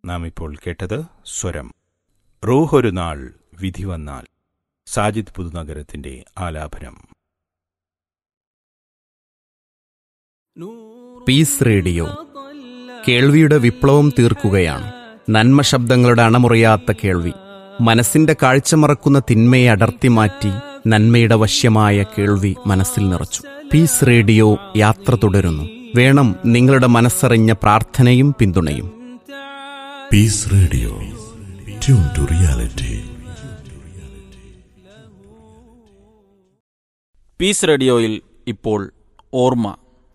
നാം ഇപ്പോൾ കേട്ടത് സ്വരം റൂഹൊരു നാൾ വിധി വന്നാൽ സാജിദ് പുതുനഗരത്തിന്റെ ആലാപനം പീസ് റേഡിയോ കേൾവിയുടെ വിപ്ലവം തീർക്കുകയാണ് നന്മ ശബ്ദങ്ങളുടെ അണമുറിയാത്ത കേൾവി മനസ്സിന്റെ കാഴ്ച മറക്കുന്ന തിന്മയെ അടർത്തി മാറ്റി നന്മയുടെ വശ്യമായ കേൾവി മനസ്സിൽ നിറച്ചു പീസ് റേഡിയോ യാത്ര തുടരുന്നു വേണം നിങ്ങളുടെ മനസ്സറിഞ്ഞ പ്രാർത്ഥനയും പിന്തുണയും Peace Radio. Tune to reality. Peace റേഡിയോയിൽ ഇപ്പോൾ ഓർമ്മ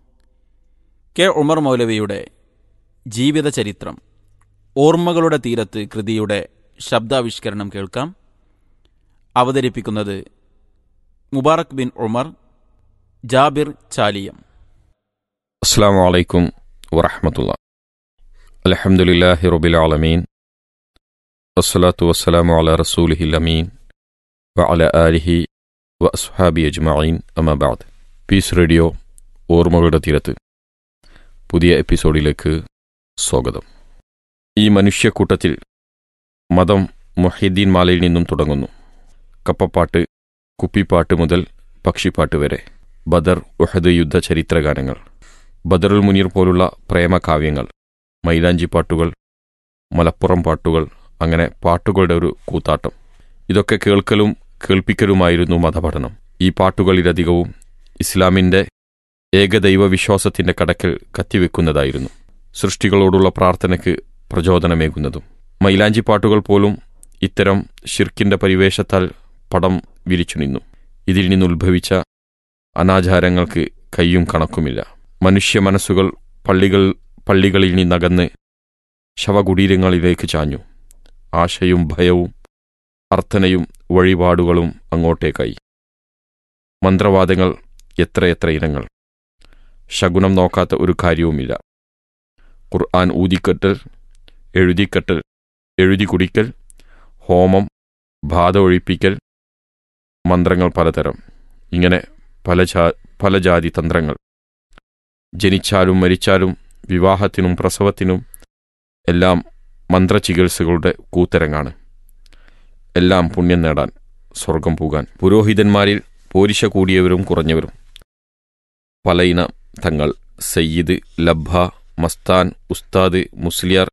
കെ ഉമർ മൗലവിയുടെ ജീവിത ചരിത്രം ഓർമ്മകളുടെ തീരത്ത് കൃതിയുടെ ശബ്ദാവിഷ്കരണം കേൾക്കാം അവതരിപ്പിക്കുന്നത് മുബാറക് ബിൻ ഉമർ ജാബിർ ചാലിയം അസ്സാം വലൈക്കും വറഹമത്തുള്ള അലഹമുല്ലാഹി റബിൽ ആലമീൻ വസ്സലാത്തു വസ്സലാമു അല റസൂലിഹിൽ അമീൻ വ അല ആലിഹി വ അസ്ഹാബി അജ്മഈൻ അമബാദ് പീസ് റേഡിയോ ഓർമ്മകളുടെ തീരത്ത് പുതിയ എപ്പിസോഡിലേക്ക് സ്വാഗതം ഈ മനുഷ്യക്കൂട്ടത്തിൽ മതം മൊഹീദ്ദീൻ മാലയിൽ നിന്നും തുടങ്ങുന്നു കപ്പപ്പാട്ട് കുപ്പിപ്പാട്ട് മുതൽ പക്ഷിപ്പാട്ട് വരെ ബദർ ഉഹദ് യുദ്ധ ചരിത്രഗാനങ്ങൾ ബദറുൽ മുനീർ പോലുള്ള പ്രേമകാവ്യങ്ങൾ മൈലാഞ്ചി പാട്ടുകൾ മലപ്പുറം പാട്ടുകൾ അങ്ങനെ പാട്ടുകളുടെ ഒരു കൂത്താട്ടം ഇതൊക്കെ കേൾക്കലും കേൾപ്പിക്കലുമായിരുന്നു മതപഠനം ഈ പാട്ടുകളിലധികവും ഇസ്ലാമിൻ്റെ ഏകദൈവ വിശ്വാസത്തിൻ്റെ കടക്കൽ കത്തിവെക്കുന്നതായിരുന്നു സൃഷ്ടികളോടുള്ള പ്രാർത്ഥനയ്ക്ക് പ്രചോദനമേകുന്നതും മൈലാഞ്ചി പാട്ടുകൾ പോലും ഇത്തരം ഷിർക്കിൻ്റെ പരിവേഷത്താൽ പടം വിരിച്ചു നിന്നു ഇതിൽ നിന്നുത്ഭവിച്ച അനാചാരങ്ങൾക്ക് കയ്യും കണക്കുമില്ല മനുഷ്യ മനസ്സുകൾ പള്ളികൾ പള്ളികളിൽ നിന്നകന്ന് ശവകുടീരങ്ങളിലേക്ക് ചാഞ്ഞു ആശയും ഭയവും അർത്ഥനയും വഴിപാടുകളും അങ്ങോട്ടേക്കായി മന്ത്രവാദങ്ങൾ എത്രയെത്ര ഇനങ്ങൾ ശകുനം നോക്കാത്ത ഒരു കാര്യവുമില്ല ഖുർആൻ ഊതിക്കെട്ടൽ എഴുതിക്കെട്ടൽ എഴുതി കുടിക്കൽ ഹോമം ബാധ ഒഴിപ്പിക്കൽ മന്ത്രങ്ങൾ പലതരം ഇങ്ങനെ പല ജാ പല ജാതി തന്ത്രങ്ങൾ ജനിച്ചാലും മരിച്ചാലും വിവാഹത്തിനും പ്രസവത്തിനും എല്ലാം മന്ത്രചികിത്സകളുടെ കൂത്തരങ്ങാണ് എല്ലാം പുണ്യം നേടാൻ സ്വർഗം പോകാൻ പുരോഹിതന്മാരിൽ പോരിശ കൂടിയവരും കുറഞ്ഞവരും പലയിന തങ്ങൾ സയ്യിദ് ലബ്ബ മസ്താൻ ഉസ്താദ് മുസ്ലിയാർ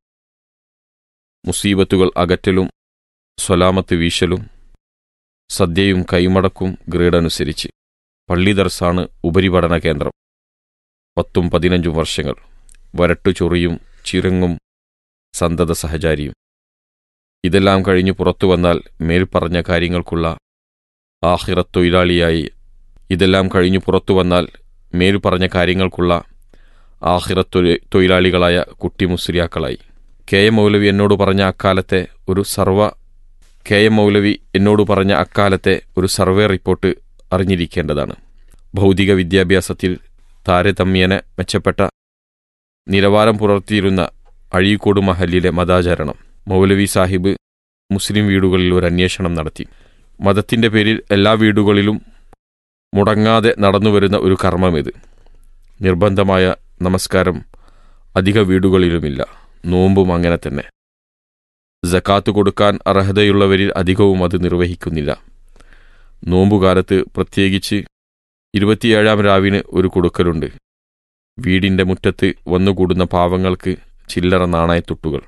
മുസീബത്തുകൾ അകറ്റലും സ്വലാമത്ത് വീശലും സദ്യയും കൈമടക്കും ഗ്രേഡനുസരിച്ച് പള്ളി ദർസാണ് ഉപരിപഠന കേന്ദ്രം പത്തും പതിനഞ്ചും വർഷങ്ങൾ വരട്ടുചൊറിയും ചിറങ്ങും സന്തത സഹചാരിയും ഇതെല്ലാം കഴിഞ്ഞു പുറത്തു വന്നാൽ മേൽപ്പറഞ്ഞ കാര്യങ്ങൾക്കുള്ള ആഹിറത്തൊഴിലാളിയായി ഇതെല്ലാം കഴിഞ്ഞു പുറത്തു വന്നാൽ മേൽപ്പറഞ്ഞ കാര്യങ്ങൾക്കുള്ള ആഹിറത്തൊഴി തൊഴിലാളികളായ കുട്ടി മുസ്ലിയാക്കളായി കെ എം മൗലവി എന്നോട് പറഞ്ഞ അക്കാലത്തെ ഒരു സർവ കെ എം മൗലവി എന്നോട് പറഞ്ഞ അക്കാലത്തെ ഒരു സർവേ റിപ്പോർട്ട് അറിഞ്ഞിരിക്കേണ്ടതാണ് ഭൗതിക വിദ്യാഭ്യാസത്തിൽ താരതമ്യേന മെച്ചപ്പെട്ട നിലവാരം പുലർത്തിയിരുന്ന അഴീക്കോട് മഹല്ലിലെ മതാചരണം മൗലവി സാഹിബ് മുസ്ലിം വീടുകളിൽ ഒരു അന്വേഷണം നടത്തി മതത്തിന്റെ പേരിൽ എല്ലാ വീടുകളിലും മുടങ്ങാതെ നടന്നുവരുന്ന ഒരു കർമ്മമിത് നിർബന്ധമായ നമസ്കാരം അധിക വീടുകളിലുമില്ല നോമ്പും അങ്ങനെ തന്നെ ജക്കാത്ത് കൊടുക്കാൻ അർഹതയുള്ളവരിൽ അധികവും അത് നിർവഹിക്കുന്നില്ല നോമ്പുകാലത്ത് പ്രത്യേകിച്ച് ഇരുപത്തിയേഴാം രാവിന് ഒരു കൊടുക്കലുണ്ട് വീടിന്റെ മുറ്റത്ത് വന്നുകൂടുന്ന പാവങ്ങൾക്ക് ചില്ലറ നാണയത്തുട്ടുകൾ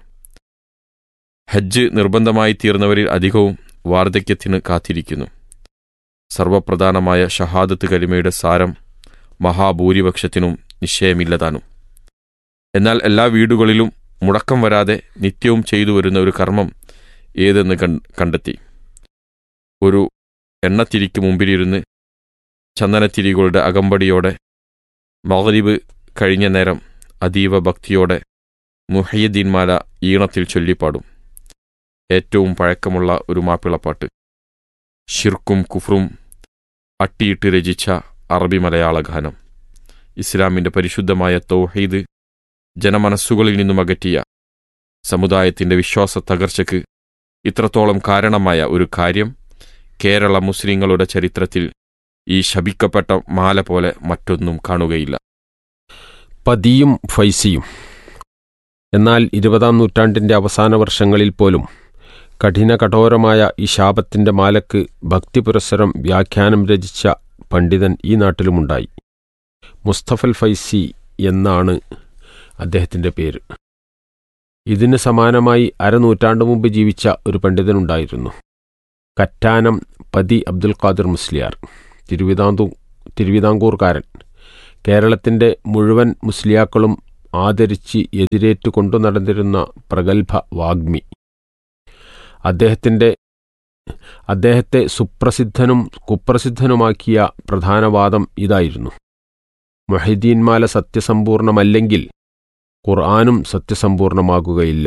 ഹജ്ജ് നിർബന്ധമായി തീർന്നവരിൽ അധികവും വാർദ്ധക്യത്തിന് കാത്തിരിക്കുന്നു സർവപ്രധാനമായ ഷഹാദത്ത് കലിമയുടെ സാരം മഹാഭൂരിപക്ഷത്തിനും നിശ്ചയമില്ലതാനും എന്നാൽ എല്ലാ വീടുകളിലും മുടക്കം വരാതെ നിത്യവും ചെയ്തു വരുന്ന ഒരു കർമ്മം ഏതെന്ന് കണ്ടെത്തി ഒരു എണ്ണത്തിരിക്ക് മുമ്പിലിരുന്ന് ചന്ദനത്തിരികളുടെ അകമ്പടിയോടെ മഗ്രിബ് കഴിഞ്ഞ നേരം അതീവ ഭക്തിയോടെ മുഹയ്യദ്ദീൻമാല ഈണത്തിൽ ചൊല്ലിപ്പാടും ഏറ്റവും പഴക്കമുള്ള ഒരു മാപ്പിളപ്പാട്ട് ഷിർക്കും കുഫ്രും അട്ടിയിട്ട് രചിച്ച അറബി മലയാള ഗാനം ഇസ്ലാമിന്റെ പരിശുദ്ധമായ തൗഹീദ് ജനമനസ്സുകളിൽ നിന്നും അകറ്റിയ സമുദായത്തിന്റെ വിശ്വാസ തകർച്ചയ്ക്ക് ഇത്രത്തോളം കാരണമായ ഒരു കാര്യം കേരള മുസ്ലിങ്ങളുടെ ചരിത്രത്തിൽ ഈ ശപിക്കപ്പെട്ട മാല പോലെ മറ്റൊന്നും കാണുകയില്ല പതിയും ഫൈസിയും എന്നാൽ ഇരുപതാം നൂറ്റാണ്ടിൻ്റെ അവസാന വർഷങ്ങളിൽ പോലും കഠിന കഠോരമായ ഈ ശാപത്തിൻ്റെ മാലക്ക് ഭക്തിപുരസ്സരം വ്യാഖ്യാനം രചിച്ച പണ്ഡിതൻ ഈ നാട്ടിലുമുണ്ടായി മുസ്തഫൽ ഫൈസി എന്നാണ് അദ്ദേഹത്തിൻ്റെ പേര് ഇതിന് സമാനമായി അരനൂറ്റാണ്ട് മുമ്പ് ജീവിച്ച ഒരു പണ്ഡിതനുണ്ടായിരുന്നു കറ്റാനം പതി അബ്ദുൽ ഖാദിർ മുസ്ലിയാർ തിരുവിതാംതൂ തിരുവിതാംകൂർക്കാരൻ കേരളത്തിൻ്റെ മുഴുവൻ മുസ്ലിയാക്കളും ആദരിച്ച് എതിരേറ്റു കൊണ്ടു നടന്നിരുന്ന പ്രഗത്ഭ വാഗ്മി അദ്ദേഹത്തിൻ്റെ അദ്ദേഹത്തെ സുപ്രസിദ്ധനും കുപ്രസിദ്ധനുമാക്കിയ പ്രധാന വാദം ഇതായിരുന്നു മൊഹീദ്ദീൻമാല സത്യസമ്പൂർണമല്ലെങ്കിൽ ഖുർആാനും സത്യസമ്പൂർണമാകുകയില്ല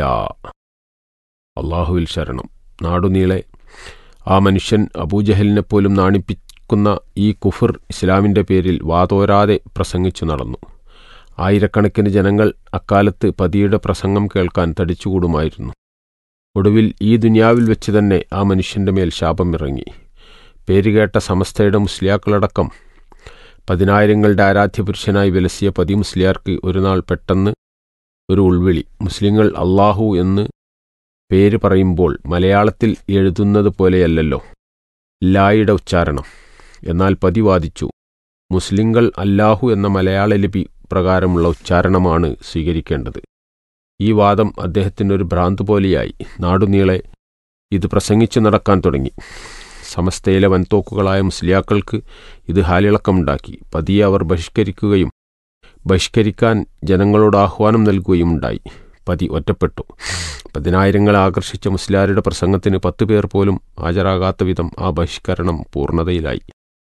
അള്ളാഹുവിൽ ശരണം നാടുനീളെ ആ മനുഷ്യൻ അബൂജഹലിനെ പോലും നാണിപ്പിക്കുന്ന ഈ കുഫർ ഇസ്ലാമിൻ്റെ പേരിൽ വാതോരാതെ പ്രസംഗിച്ചു നടന്നു ആയിരക്കണക്കിന് ജനങ്ങൾ അക്കാലത്ത് പതിയുടെ പ്രസംഗം കേൾക്കാൻ തടിച്ചുകൂടുമായിരുന്നു ഒടുവിൽ ഈ ദുനിയാവിൽ വെച്ച് തന്നെ ആ മനുഷ്യൻ്റെ മേൽ ശാപം ഇറങ്ങി പേരുകേട്ട സമസ്തയുടെ മുസ്ലിയാക്കളടക്കം പതിനായിരങ്ങളുടെ ആരാധ്യപുരുഷനായി വിലസിയ പതി മുസ്ലിയാർക്ക് ഒരു നാൾ പെട്ടെന്ന് ഒരു ഉൾവിളി മുസ്ലിങ്ങൾ അള്ളാഹു എന്ന് പേര് പറയുമ്പോൾ മലയാളത്തിൽ എഴുതുന്നത് പോലെയല്ലല്ലോ ലായുടെ ഉച്ചാരണം എന്നാൽ പതി വാദിച്ചു മുസ്ലിങ്ങൾ അല്ലാഹു എന്ന മലയാള ലിപി പ്രകാരമുള്ള ഉച്ചാരണമാണ് സ്വീകരിക്കേണ്ടത് ഈ വാദം അദ്ദേഹത്തിനൊരു ഭ്രാന്ത് പോലെയായി നാടുനീളെ ഇത് പ്രസംഗിച്ചു നടക്കാൻ തുടങ്ങി സമസ്തയിലെ വൻതോക്കുകളായ മുസ്ലിയാക്കൾക്ക് ഇത് ഹാലിളക്കമുണ്ടാക്കി പതിയെ അവർ ബഹിഷ്കരിക്കുകയും ബഹിഷ്കരിക്കാൻ ജനങ്ങളോട് ആഹ്വാനം നൽകുകയും ഉണ്ടായി പതി ഒറ്റപ്പെട്ടു പതിനായിരങ്ങളെ ആകർഷിച്ച മുസ്ലിയാരുടെ പ്രസംഗത്തിന് പത്ത് പേർ പോലും ഹാജരാകാത്ത വിധം ആ ബഹിഷ്കരണം പൂർണ്ണതയിലായി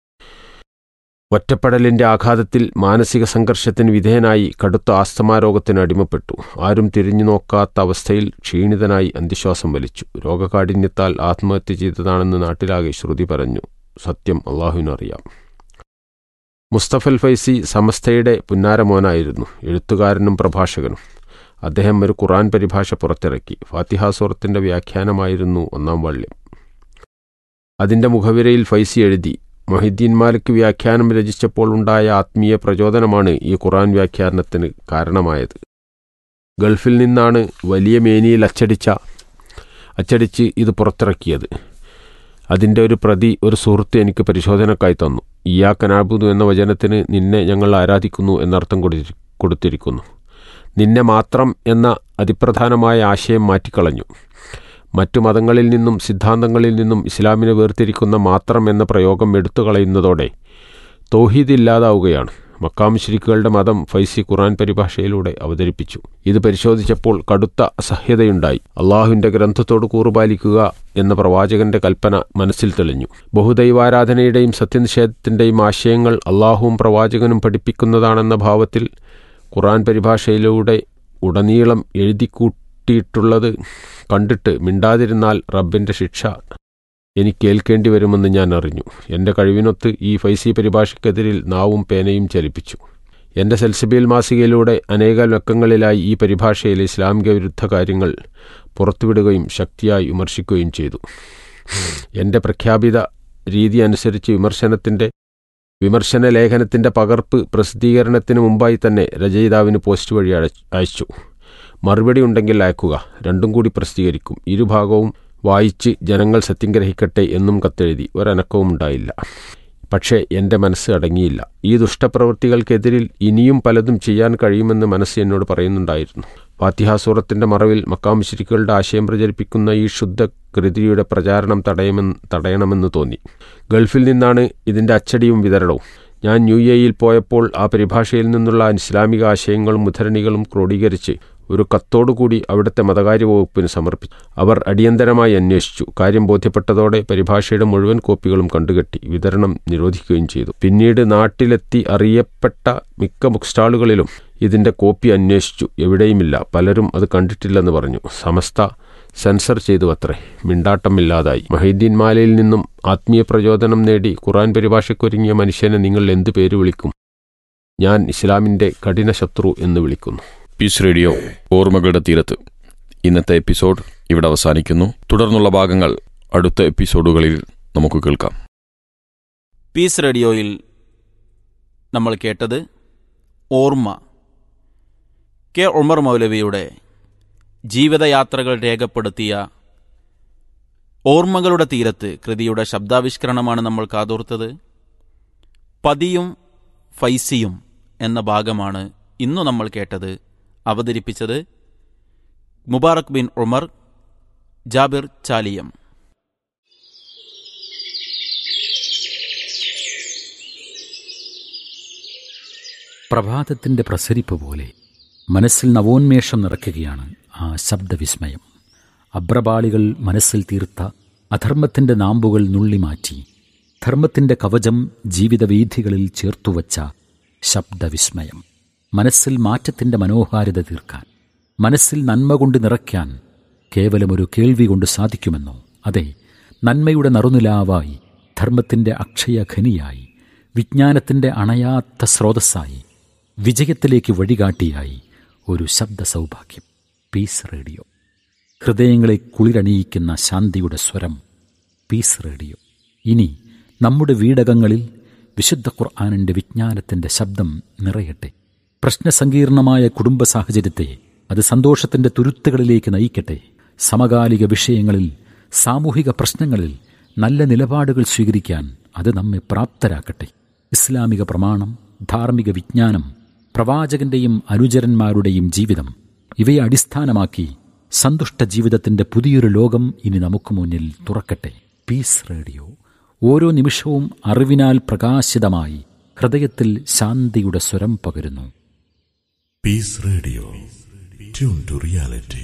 ഒറ്റപ്പെടലിന്റെ ആഘാതത്തിൽ മാനസിക സംഘർഷത്തിന് വിധേയനായി കടുത്ത ആസ്തമാരോഗത്തിന് അടിമപ്പെട്ടു ആരും തിരിഞ്ഞു നോക്കാത്ത അവസ്ഥയിൽ ക്ഷീണിതനായി അന്ത്യശ്വാസം വലിച്ചു രോഗകാഠിന്യത്താൽ ആത്മഹത്യ ചെയ്തതാണെന്ന് നാട്ടിലാകെ ശ്രുതി പറഞ്ഞു സത്യം അള്ളാഹുവിനറിയാം മുസ്തഫൽ ഫൈസി സമസ്തയുടെ പുന്നാരമോനായിരുന്നു എഴുത്തുകാരനും പ്രഭാഷകനും അദ്ദേഹം ഒരു ഖുറാൻ പരിഭാഷ പുറത്തിറക്കി ഫാത്തിഹ സൂറത്തിന്റെ വ്യാഖ്യാനമായിരുന്നു ഒന്നാം വള്യം അതിന്റെ മുഖവിരയിൽ ഫൈസി എഴുതി മൊഹിദ്ദീൻ മാലിക് വ്യാഖ്യാനം രചിച്ചപ്പോൾ ഉണ്ടായ ആത്മീയ പ്രചോദനമാണ് ഈ ഖുറാൻ വ്യാഖ്യാനത്തിന് കാരണമായത് ഗൾഫിൽ നിന്നാണ് വലിയ മേനിയിൽ അച്ചടിച്ച അച്ചടിച്ച് ഇത് പുറത്തിറക്കിയത് അതിൻ്റെ ഒരു പ്രതി ഒരു സുഹൃത്ത് എനിക്ക് പരിശോധനക്കായി തന്നു ഇയാക്കനാബുദു എന്ന വചനത്തിന് നിന്നെ ഞങ്ങൾ ആരാധിക്കുന്നു എന്നർത്ഥം കൊടുത്തി കൊടുത്തിരിക്കുന്നു നിന്നെ മാത്രം എന്ന അതിപ്രധാനമായ ആശയം മാറ്റിക്കളഞ്ഞു മറ്റു മതങ്ങളിൽ നിന്നും സിദ്ധാന്തങ്ങളിൽ നിന്നും ഇസ്ലാമിനെ വേർതിരിക്കുന്ന മാത്രം എന്ന പ്രയോഗം എടുത്തു കളയുന്നതോടെ തൗഹീദ് ഇല്ലാതാവുകയാണ് മക്കാം ശിരിക്കുകളുടെ മതം ഫൈസി ഖുറാൻ പരിഭാഷയിലൂടെ അവതരിപ്പിച്ചു ഇത് പരിശോധിച്ചപ്പോൾ കടുത്ത അസഹ്യതയുണ്ടായി അള്ളാഹുവിന്റെ ഗ്രന്ഥത്തോട് കൂറുപാലിക്കുക എന്ന പ്രവാചകന്റെ കൽപ്പന മനസ്സിൽ തെളിഞ്ഞു ബഹുദൈവാരാധനയുടെയും സത്യനിഷേധത്തിന്റെയും ആശയങ്ങൾ അള്ളാഹുവും പ്രവാചകനും പഠിപ്പിക്കുന്നതാണെന്ന ഭാവത്തിൽ ഖുറാൻ പരിഭാഷയിലൂടെ ഉടനീളം എഴുതിക്കൂട്ടിയിട്ടുള്ളത് കണ്ടിട്ട് മിണ്ടാതിരുന്നാൽ റബ്ബിന്റെ ശിക്ഷ എനിക്ക് ഏൽക്കേണ്ടി വരുമെന്ന് ഞാൻ അറിഞ്ഞു എൻ്റെ കഴിവിനൊത്ത് ഈ ഫൈസി പരിഭാഷയ്ക്കെതിരിൽ നാവും പേനയും ചലിപ്പിച്ചു എൻ്റെ സെൽസബിയൽ മാസികയിലൂടെ അനേക ലക്കങ്ങളിലായി ഈ പരിഭാഷയിലെ ഇസ്ലാമിക വിരുദ്ധ കാര്യങ്ങൾ പുറത്തുവിടുകയും ശക്തിയായി വിമർശിക്കുകയും ചെയ്തു എൻ്റെ പ്രഖ്യാപിത രീതി അനുസരിച്ച് വിമർശനത്തിൻ്റെ വിമർശന ലേഖനത്തിൻ്റെ പകർപ്പ് പ്രസിദ്ധീകരണത്തിന് മുമ്പായി തന്നെ രചയിതാവിന് പോസ്റ്റ് വഴി അയച്ചു മറുപടി ഉണ്ടെങ്കിൽ അയക്കുക രണ്ടും കൂടി പ്രസിദ്ധീകരിക്കും ഇരുഭാഗവും വായിച്ച് ജനങ്ങൾ സത്യം ഗ്രഹിക്കട്ടെ എന്നും കത്തെഴുതി ഒരനക്കവും ഉണ്ടായില്ല പക്ഷേ എൻ്റെ മനസ്സ് അടങ്ങിയില്ല ഈ ദുഷ്ടപ്രവൃത്തികൾക്കെതിരിൽ ഇനിയും പലതും ചെയ്യാൻ കഴിയുമെന്ന് മനസ്സ് എന്നോട് പറയുന്നുണ്ടായിരുന്നു ഫാത്തിഹാസൂറത്തിൻ്റെ മറവിൽ മക്കാം ശിരിക്കുകളുടെ ആശയം പ്രചരിപ്പിക്കുന്ന ഈ ശുദ്ധ കൃതിയുടെ പ്രചാരണം തടയുമെന്ന് തടയണമെന്ന് തോന്നി ഗൾഫിൽ നിന്നാണ് ഇതിൻ്റെ അച്ചടിയും വിതരണവും ഞാൻ യു എയിൽ പോയപ്പോൾ ആ പരിഭാഷയിൽ നിന്നുള്ള ഇസ്ലാമിക ആശയങ്ങളും ഉദ്ധരണികളും ക്രോഡീകരിച്ച് ഒരു കത്തോടുകൂടി അവിടുത്തെ മതകാര്യ വകുപ്പിന് സമർപ്പിച്ചു അവർ അടിയന്തരമായി അന്വേഷിച്ചു കാര്യം ബോധ്യപ്പെട്ടതോടെ പരിഭാഷയുടെ മുഴുവൻ കോപ്പികളും കണ്ടുകെട്ടി വിതരണം നിരോധിക്കുകയും ചെയ്തു പിന്നീട് നാട്ടിലെത്തി അറിയപ്പെട്ട മിക്ക ബുക്ക് സ്റ്റാളുകളിലും ഇതിന്റെ കോപ്പി അന്വേഷിച്ചു എവിടെയുമില്ല പലരും അത് കണ്ടിട്ടില്ലെന്ന് പറഞ്ഞു സമസ്ത സെൻസർ ചെയ്തു അത്രേ മിണ്ടാട്ടമില്ലാതായി മഹീദ്ദീൻ മാലയിൽ നിന്നും ആത്മീയ പ്രചോദനം നേടി ഖുറാൻ പരിഭാഷയ്ക്കൊരുങ്ങിയ മനുഷ്യനെ നിങ്ങൾ എന്തു പേര് വിളിക്കും ഞാൻ ഇസ്ലാമിന്റെ കഠിന ശത്രു എന്ന് വിളിക്കുന്നു പീസ് റേഡിയോ ഓർമ്മകളുടെ തീരത്ത് ഇന്നത്തെ എപ്പിസോഡ് ഇവിടെ അവസാനിക്കുന്നു തുടർന്നുള്ള ഭാഗങ്ങൾ അടുത്ത എപ്പിസോഡുകളിൽ നമുക്ക് കേൾക്കാം പീസ് റേഡിയോയിൽ നമ്മൾ കേട്ടത് ഓർമ്മ കെ ഉമർ മൗലവിയുടെ ജീവിതയാത്രകൾ രേഖപ്പെടുത്തിയ ഓർമ്മകളുടെ തീരത്ത് കൃതിയുടെ ശബ്ദാവിഷ്കരണമാണ് നമ്മൾ കാതോർത്തത് പതിയും ഫൈസിയും എന്ന ഭാഗമാണ് ഇന്നു നമ്മൾ കേട്ടത് അവതരിപ്പിച്ചത് മുബാറക് ബിൻ ഉമർ ജാബിർ ചാലിയം പ്രഭാതത്തിന്റെ പ്രസരിപ്പ് പോലെ മനസ്സിൽ നവോന്മേഷം നിറയ്ക്കുകയാണ് ആ ശബ്ദവിസ്മയം അബ്രപാളികൾ മനസ്സിൽ തീർത്ത അധർമ്മത്തിന്റെ നാമ്പുകൾ നുള്ളിമാറ്റി ധർമ്മത്തിന്റെ കവചം ജീവിതവീഥികളിൽ ചേർത്തുവച്ച ശബ്ദവിസ്മയം മനസ്സിൽ മാറ്റത്തിന്റെ മനോഹാരിത തീർക്കാൻ മനസ്സിൽ നന്മ കൊണ്ട് നിറയ്ക്കാൻ കേവലമൊരു കേൾവി കൊണ്ട് സാധിക്കുമെന്നോ അതെ നന്മയുടെ നറുനിലാവായി ധർമ്മത്തിന്റെ അക്ഷയഖനിയായി വിജ്ഞാനത്തിന്റെ അണയാത്ത സ്രോതസ്സായി വിജയത്തിലേക്ക് വഴികാട്ടിയായി ഒരു ശബ്ദ സൗഭാഗ്യം പീസ് റേഡിയോ ഹൃദയങ്ങളെ കുളിരണിയിക്കുന്ന ശാന്തിയുടെ സ്വരം പീസ് റേഡിയോ ഇനി നമ്മുടെ വീടകങ്ങളിൽ വിശുദ്ധ ഖുർആാനിന്റെ വിജ്ഞാനത്തിന്റെ ശബ്ദം നിറയട്ടെ പ്രശ്നസങ്കീർണമായ കുടുംബ സാഹചര്യത്തെ അത് സന്തോഷത്തിന്റെ തുരുത്തുകളിലേക്ക് നയിക്കട്ടെ സമകാലിക വിഷയങ്ങളിൽ സാമൂഹിക പ്രശ്നങ്ങളിൽ നല്ല നിലപാടുകൾ സ്വീകരിക്കാൻ അത് നമ്മെ പ്രാപ്തരാക്കട്ടെ ഇസ്ലാമിക പ്രമാണം ധാർമ്മിക വിജ്ഞാനം പ്രവാചകന്റെയും അനുചരന്മാരുടെയും ജീവിതം ഇവയെ അടിസ്ഥാനമാക്കി സന്തുഷ്ട ജീവിതത്തിന്റെ പുതിയൊരു ലോകം ഇനി നമുക്ക് മുന്നിൽ തുറക്കട്ടെ പീസ് റേഡിയോ ഓരോ നിമിഷവും അറിവിനാൽ പ്രകാശിതമായി ഹൃദയത്തിൽ ശാന്തിയുടെ സ്വരം പകരുന്നു Peace Radio. Tune to reality.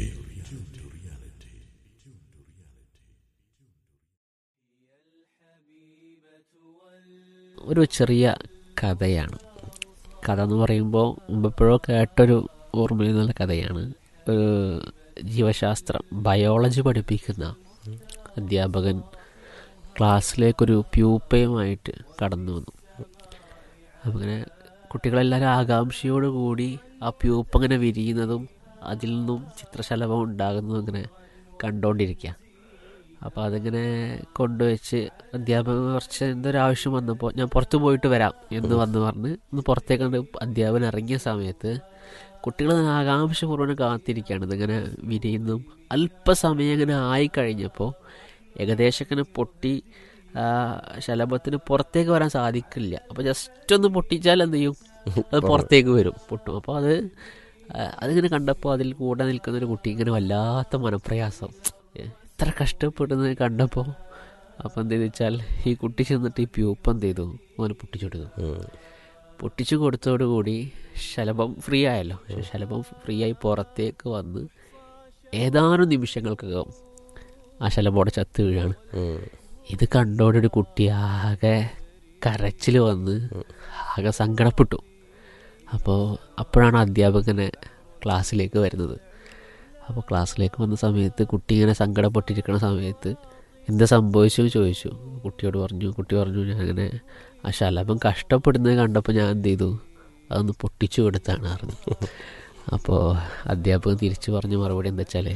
ഒരു ചെറിയ കഥയാണ് കഥ എന്ന് പറയുമ്പോൾ മുമ്പെപ്പോഴോ കേട്ടൊരു ഓർമ്മയിൽ നിന്നുള്ള കഥയാണ് ഒരു ജീവശാസ്ത്രം ബയോളജി പഠിപ്പിക്കുന്ന അധ്യാപകൻ ക്ലാസ്സിലേക്കൊരു പ്യൂപ്പയുമായിട്ട് കടന്നു വന്നു അങ്ങനെ കുട്ടികളെല്ലാവരും ആകാംക്ഷയോട് കൂടി ആ പ്യൂപ്പ് അങ്ങനെ വിരിയുന്നതും അതിൽ നിന്നും ചിത്രശലഭം ഉണ്ടാകുന്നതും ഇങ്ങനെ കണ്ടുകൊണ്ടിരിക്കുക അപ്പോൾ അതിങ്ങനെ കൊണ്ടുവച്ച് അധ്യാപകൻ കുറച്ച് എന്തൊരു ആവശ്യം വന്നപ്പോൾ ഞാൻ പുറത്ത് പോയിട്ട് വരാം എന്ന് വന്ന് പറഞ്ഞ് ഒന്ന് പുറത്തേക്ക് കണ്ട് അധ്യാപകൻ ഇറങ്ങിയ സമയത്ത് കുട്ടികൾ ആകാംക്ഷപൂർവ്വം കാത്തിരിക്കുകയാണ് ഇതിങ്ങനെ വിരിയുന്നതും അല്പസമയം ഇങ്ങനെ ആയിക്കഴിഞ്ഞപ്പോൾ ഏകദേശം ഇങ്ങനെ പൊട്ടി ആ, ശലഭത്തിന് പുറത്തേക്ക് വരാൻ സാധിക്കില്ല അപ്പോൾ ജസ്റ്റ് ഒന്ന് പൊട്ടിച്ചാൽ എന്ത് ചെയ്യും അത് പുറത്തേക്ക് വരും പൊട്ടും അപ്പോൾ അത് ആ, അതിങ്ങനെ കണ്ടപ്പോൾ അതിൽ കൂടെ നിൽക്കുന്ന ഒരു കുട്ടി ഇങ്ങനെ വല്ലാത്ത മനപ്രയാസം എത്ര കഷ്ടപ്പെടുന്നത് കണ്ടപ്പോൾ അപ്പോൾ എന്ത് ചെയ്തു വെച്ചാൽ ഈ കുട്ടി ചെന്നിട്ട് ഈ പ്യൂപ്പ് എന്ത് ചെയ്തു അവന് പൊട്ടിച്ചു കൊടുത്തു പൊട്ടിച്ചു കൊടുത്തോടുകൂടി ശലഭം ഫ്രീ ആയല്ലോ ശലഭം ഫ്രീ ആയി പുറത്തേക്ക് വന്ന് ഏതാനും നിമിഷങ്ങൾക്കകം ആ ശലഭോടെ ചത്ത് വീഴാണ് ഇത് കണ്ടോടൊരു കുട്ടി ആകെ കരച്ചിൽ വന്ന് ആകെ സങ്കടപ്പെട്ടു അപ്പോൾ അപ്പോഴാണ് അധ്യാപകനെ ക്ലാസ്സിലേക്ക് വരുന്നത് അപ്പോൾ ക്ലാസ്സിലേക്ക് വന്ന സമയത്ത് കുട്ടി ഇങ്ങനെ സങ്കടപ്പെട്ടിരിക്കുന്ന സമയത്ത് എന്താ സംഭവിച്ചു എന്ന് ചോദിച്ചു കുട്ടിയോട് പറഞ്ഞു കുട്ടി പറഞ്ഞു ഞാൻ അങ്ങനെ ആ ശലഭം കഷ്ടപ്പെടുന്നത് കണ്ടപ്പോൾ ഞാൻ എന്ത് ചെയ്തു അതൊന്ന് പൊട്ടിച്ചു കൊടുത്താണ് അറിഞ്ഞു അപ്പോൾ അധ്യാപകൻ തിരിച്ചു പറഞ്ഞ മറുപടി എന്താ വെച്ചാൽ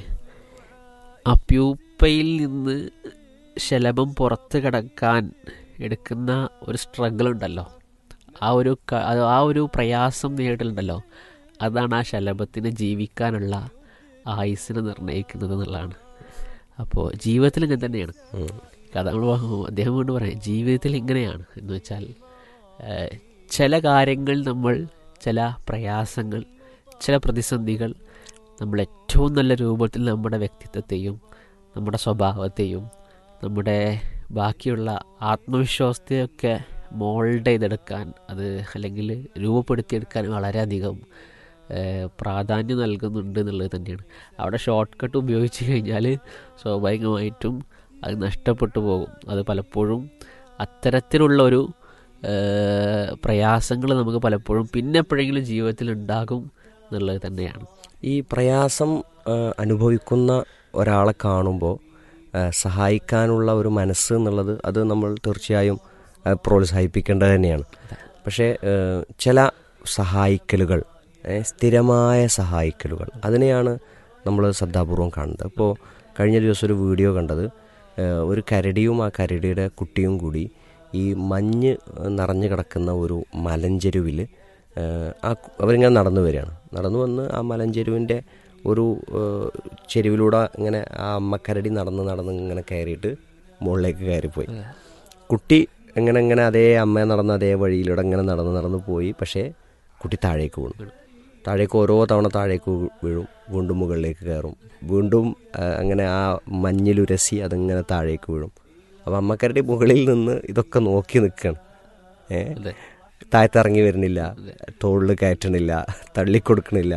ആ പ്യൂപ്പയിൽ നിന്ന് ശലഭം പുറത്ത് കിടക്കാൻ എടുക്കുന്ന ഒരു സ്ട്രഗിൾ ഉണ്ടല്ലോ ആ ഒരു ക- അത് ആ ഒരു പ്രയാസം നേരിടലുണ്ടല്ലോ അതാണ് ആ ശലഭത്തിന് ജീവിക്കാനുള്ള ആയുസ്സിനെ നിർണ്ണയിക്കുന്നത് എന്നുള്ളതാണ് അപ്പോൾ ജീവിതത്തിൽ ഇങ്ങനെ തന്നെയാണ് കഥ നമ്മൾ അദ്ദേഹം കൊണ്ട് പറയാം ജീവിതത്തിൽ ഇങ്ങനെയാണ് എന്ന് വെച്ചാൽ ഏഹ്, ചില കാര്യങ്ങൾ നമ്മൾ ചില പ്രയാസങ്ങൾ ചില പ്രതിസന്ധികൾ നമ്മൾ ഏറ്റവും നല്ല രൂപത്തിൽ നമ്മുടെ വ്യക്തിത്വത്തെയും നമ്മുടെ സ്വഭാവത്തെയും നമ്മുടെ ബാക്കിയുള്ള ആത്മവിശ്വാസത്തെയൊക്കെ മോൾഡ് ചെയ്തെടുക്കാൻ അത് അല്ലെങ്കിൽ രൂപപ്പെടുത്തിയെടുക്കാൻ വളരെയധികം ഏഹ്, പ്രാധാന്യം നൽകുന്നുണ്ട് എന്നുള്ളത് തന്നെയാണ് അവിടെ ഷോർട്ട് കട്ട് ഉപയോഗിച്ച് കഴിഞ്ഞാൽ സ്വാഭാവികമായിട്ടും അത് നഷ്ടപ്പെട്ടു പോകും അത് പലപ്പോഴും അത്തരത്തിലുള്ള ഒരു പ്രയാസങ്ങൾ നമുക്ക് പലപ്പോഴും പിന്നെ എപ്പോഴെങ്കിലും ജീവിതത്തിൽ ഉണ്ടാകും എന്നുള്ളത് തന്നെയാണ് ഈ പ്രയാസം ആ, അനുഭവിക്കുന്ന ഒരാളെ കാണുമ്പോൾ ആ, സഹായിക്കാനുള്ള ഒരു മനസ്സ് എന്നുള്ളത് അത് നമ്മൾ തീർച്ചയായും ആ, പ്രോത്സാഹിപ്പിക്കേണ്ടത് തന്നെയാണ് പക്ഷേ ആ, ചില സഹായിക്കലുകൾ ഏ, സ്ഥിരമായ സഹായിക്കലുകൾ അതിനെയാണ് നമ്മൾ ശ്രദ്ധാപൂർവം കാണുന്നത് അപ്പോൾ കഴിഞ്ഞ ദിവസം ഒരു വീഡിയോ കണ്ടത് ആ, ഒരു കരടിയും ആ കരടിയുടെ കുട്ടിയും കൂടി ഈ മഞ്ഞ് നിറഞ്ഞു കിടക്കുന്ന ഒരു മലഞ്ചെരുവിൽ ആ കു- അവരിങ്ങനെ നടന്നു വരികയാണ് നടന്നു വന്ന് ആ മലഞ്ചെരുവിൻ്റെ ഒരു ഏഹ്, ചെരുവിലൂടെ ഇങ്ങനെ ആ അമ്മക്കരടി നടന്ന് നടന്ന് ഇങ്ങനെ കയറിയിട്ട് മുകളിലേക്ക് കയറിപ്പോയി കുട്ടി ഇങ്ങനെ ഇങ്ങനെ അതേ അമ്മ നടന്ന അതേ വഴിയിലൂടെ ഇങ്ങനെ നടന്ന് നടന്ന് പോയി പക്ഷേ കുട്ടി താഴേക്ക് വീണു താഴേക്ക് ഓരോ തവണ താഴേക്ക് വീ- വീഴും വീണ്ടും മുകളിലേക്ക് കയറും വീണ്ടും ആ, അങ്ങനെ ആ മഞ്ഞിലുരസി അതിങ്ങനെ താഴേക്ക് വീഴും അപ്പം അമ്മക്കരടി മുകളിൽ നിന്ന് ഇതൊക്കെ നോക്കി നിൽക്കുകയാണ് ഏ അതെ താഴത്തിറങ്ങി വരുന്നില്ല തോളിൽ കയറ്റണില്ല തള്ളിക്കൊടുക്കണില്ല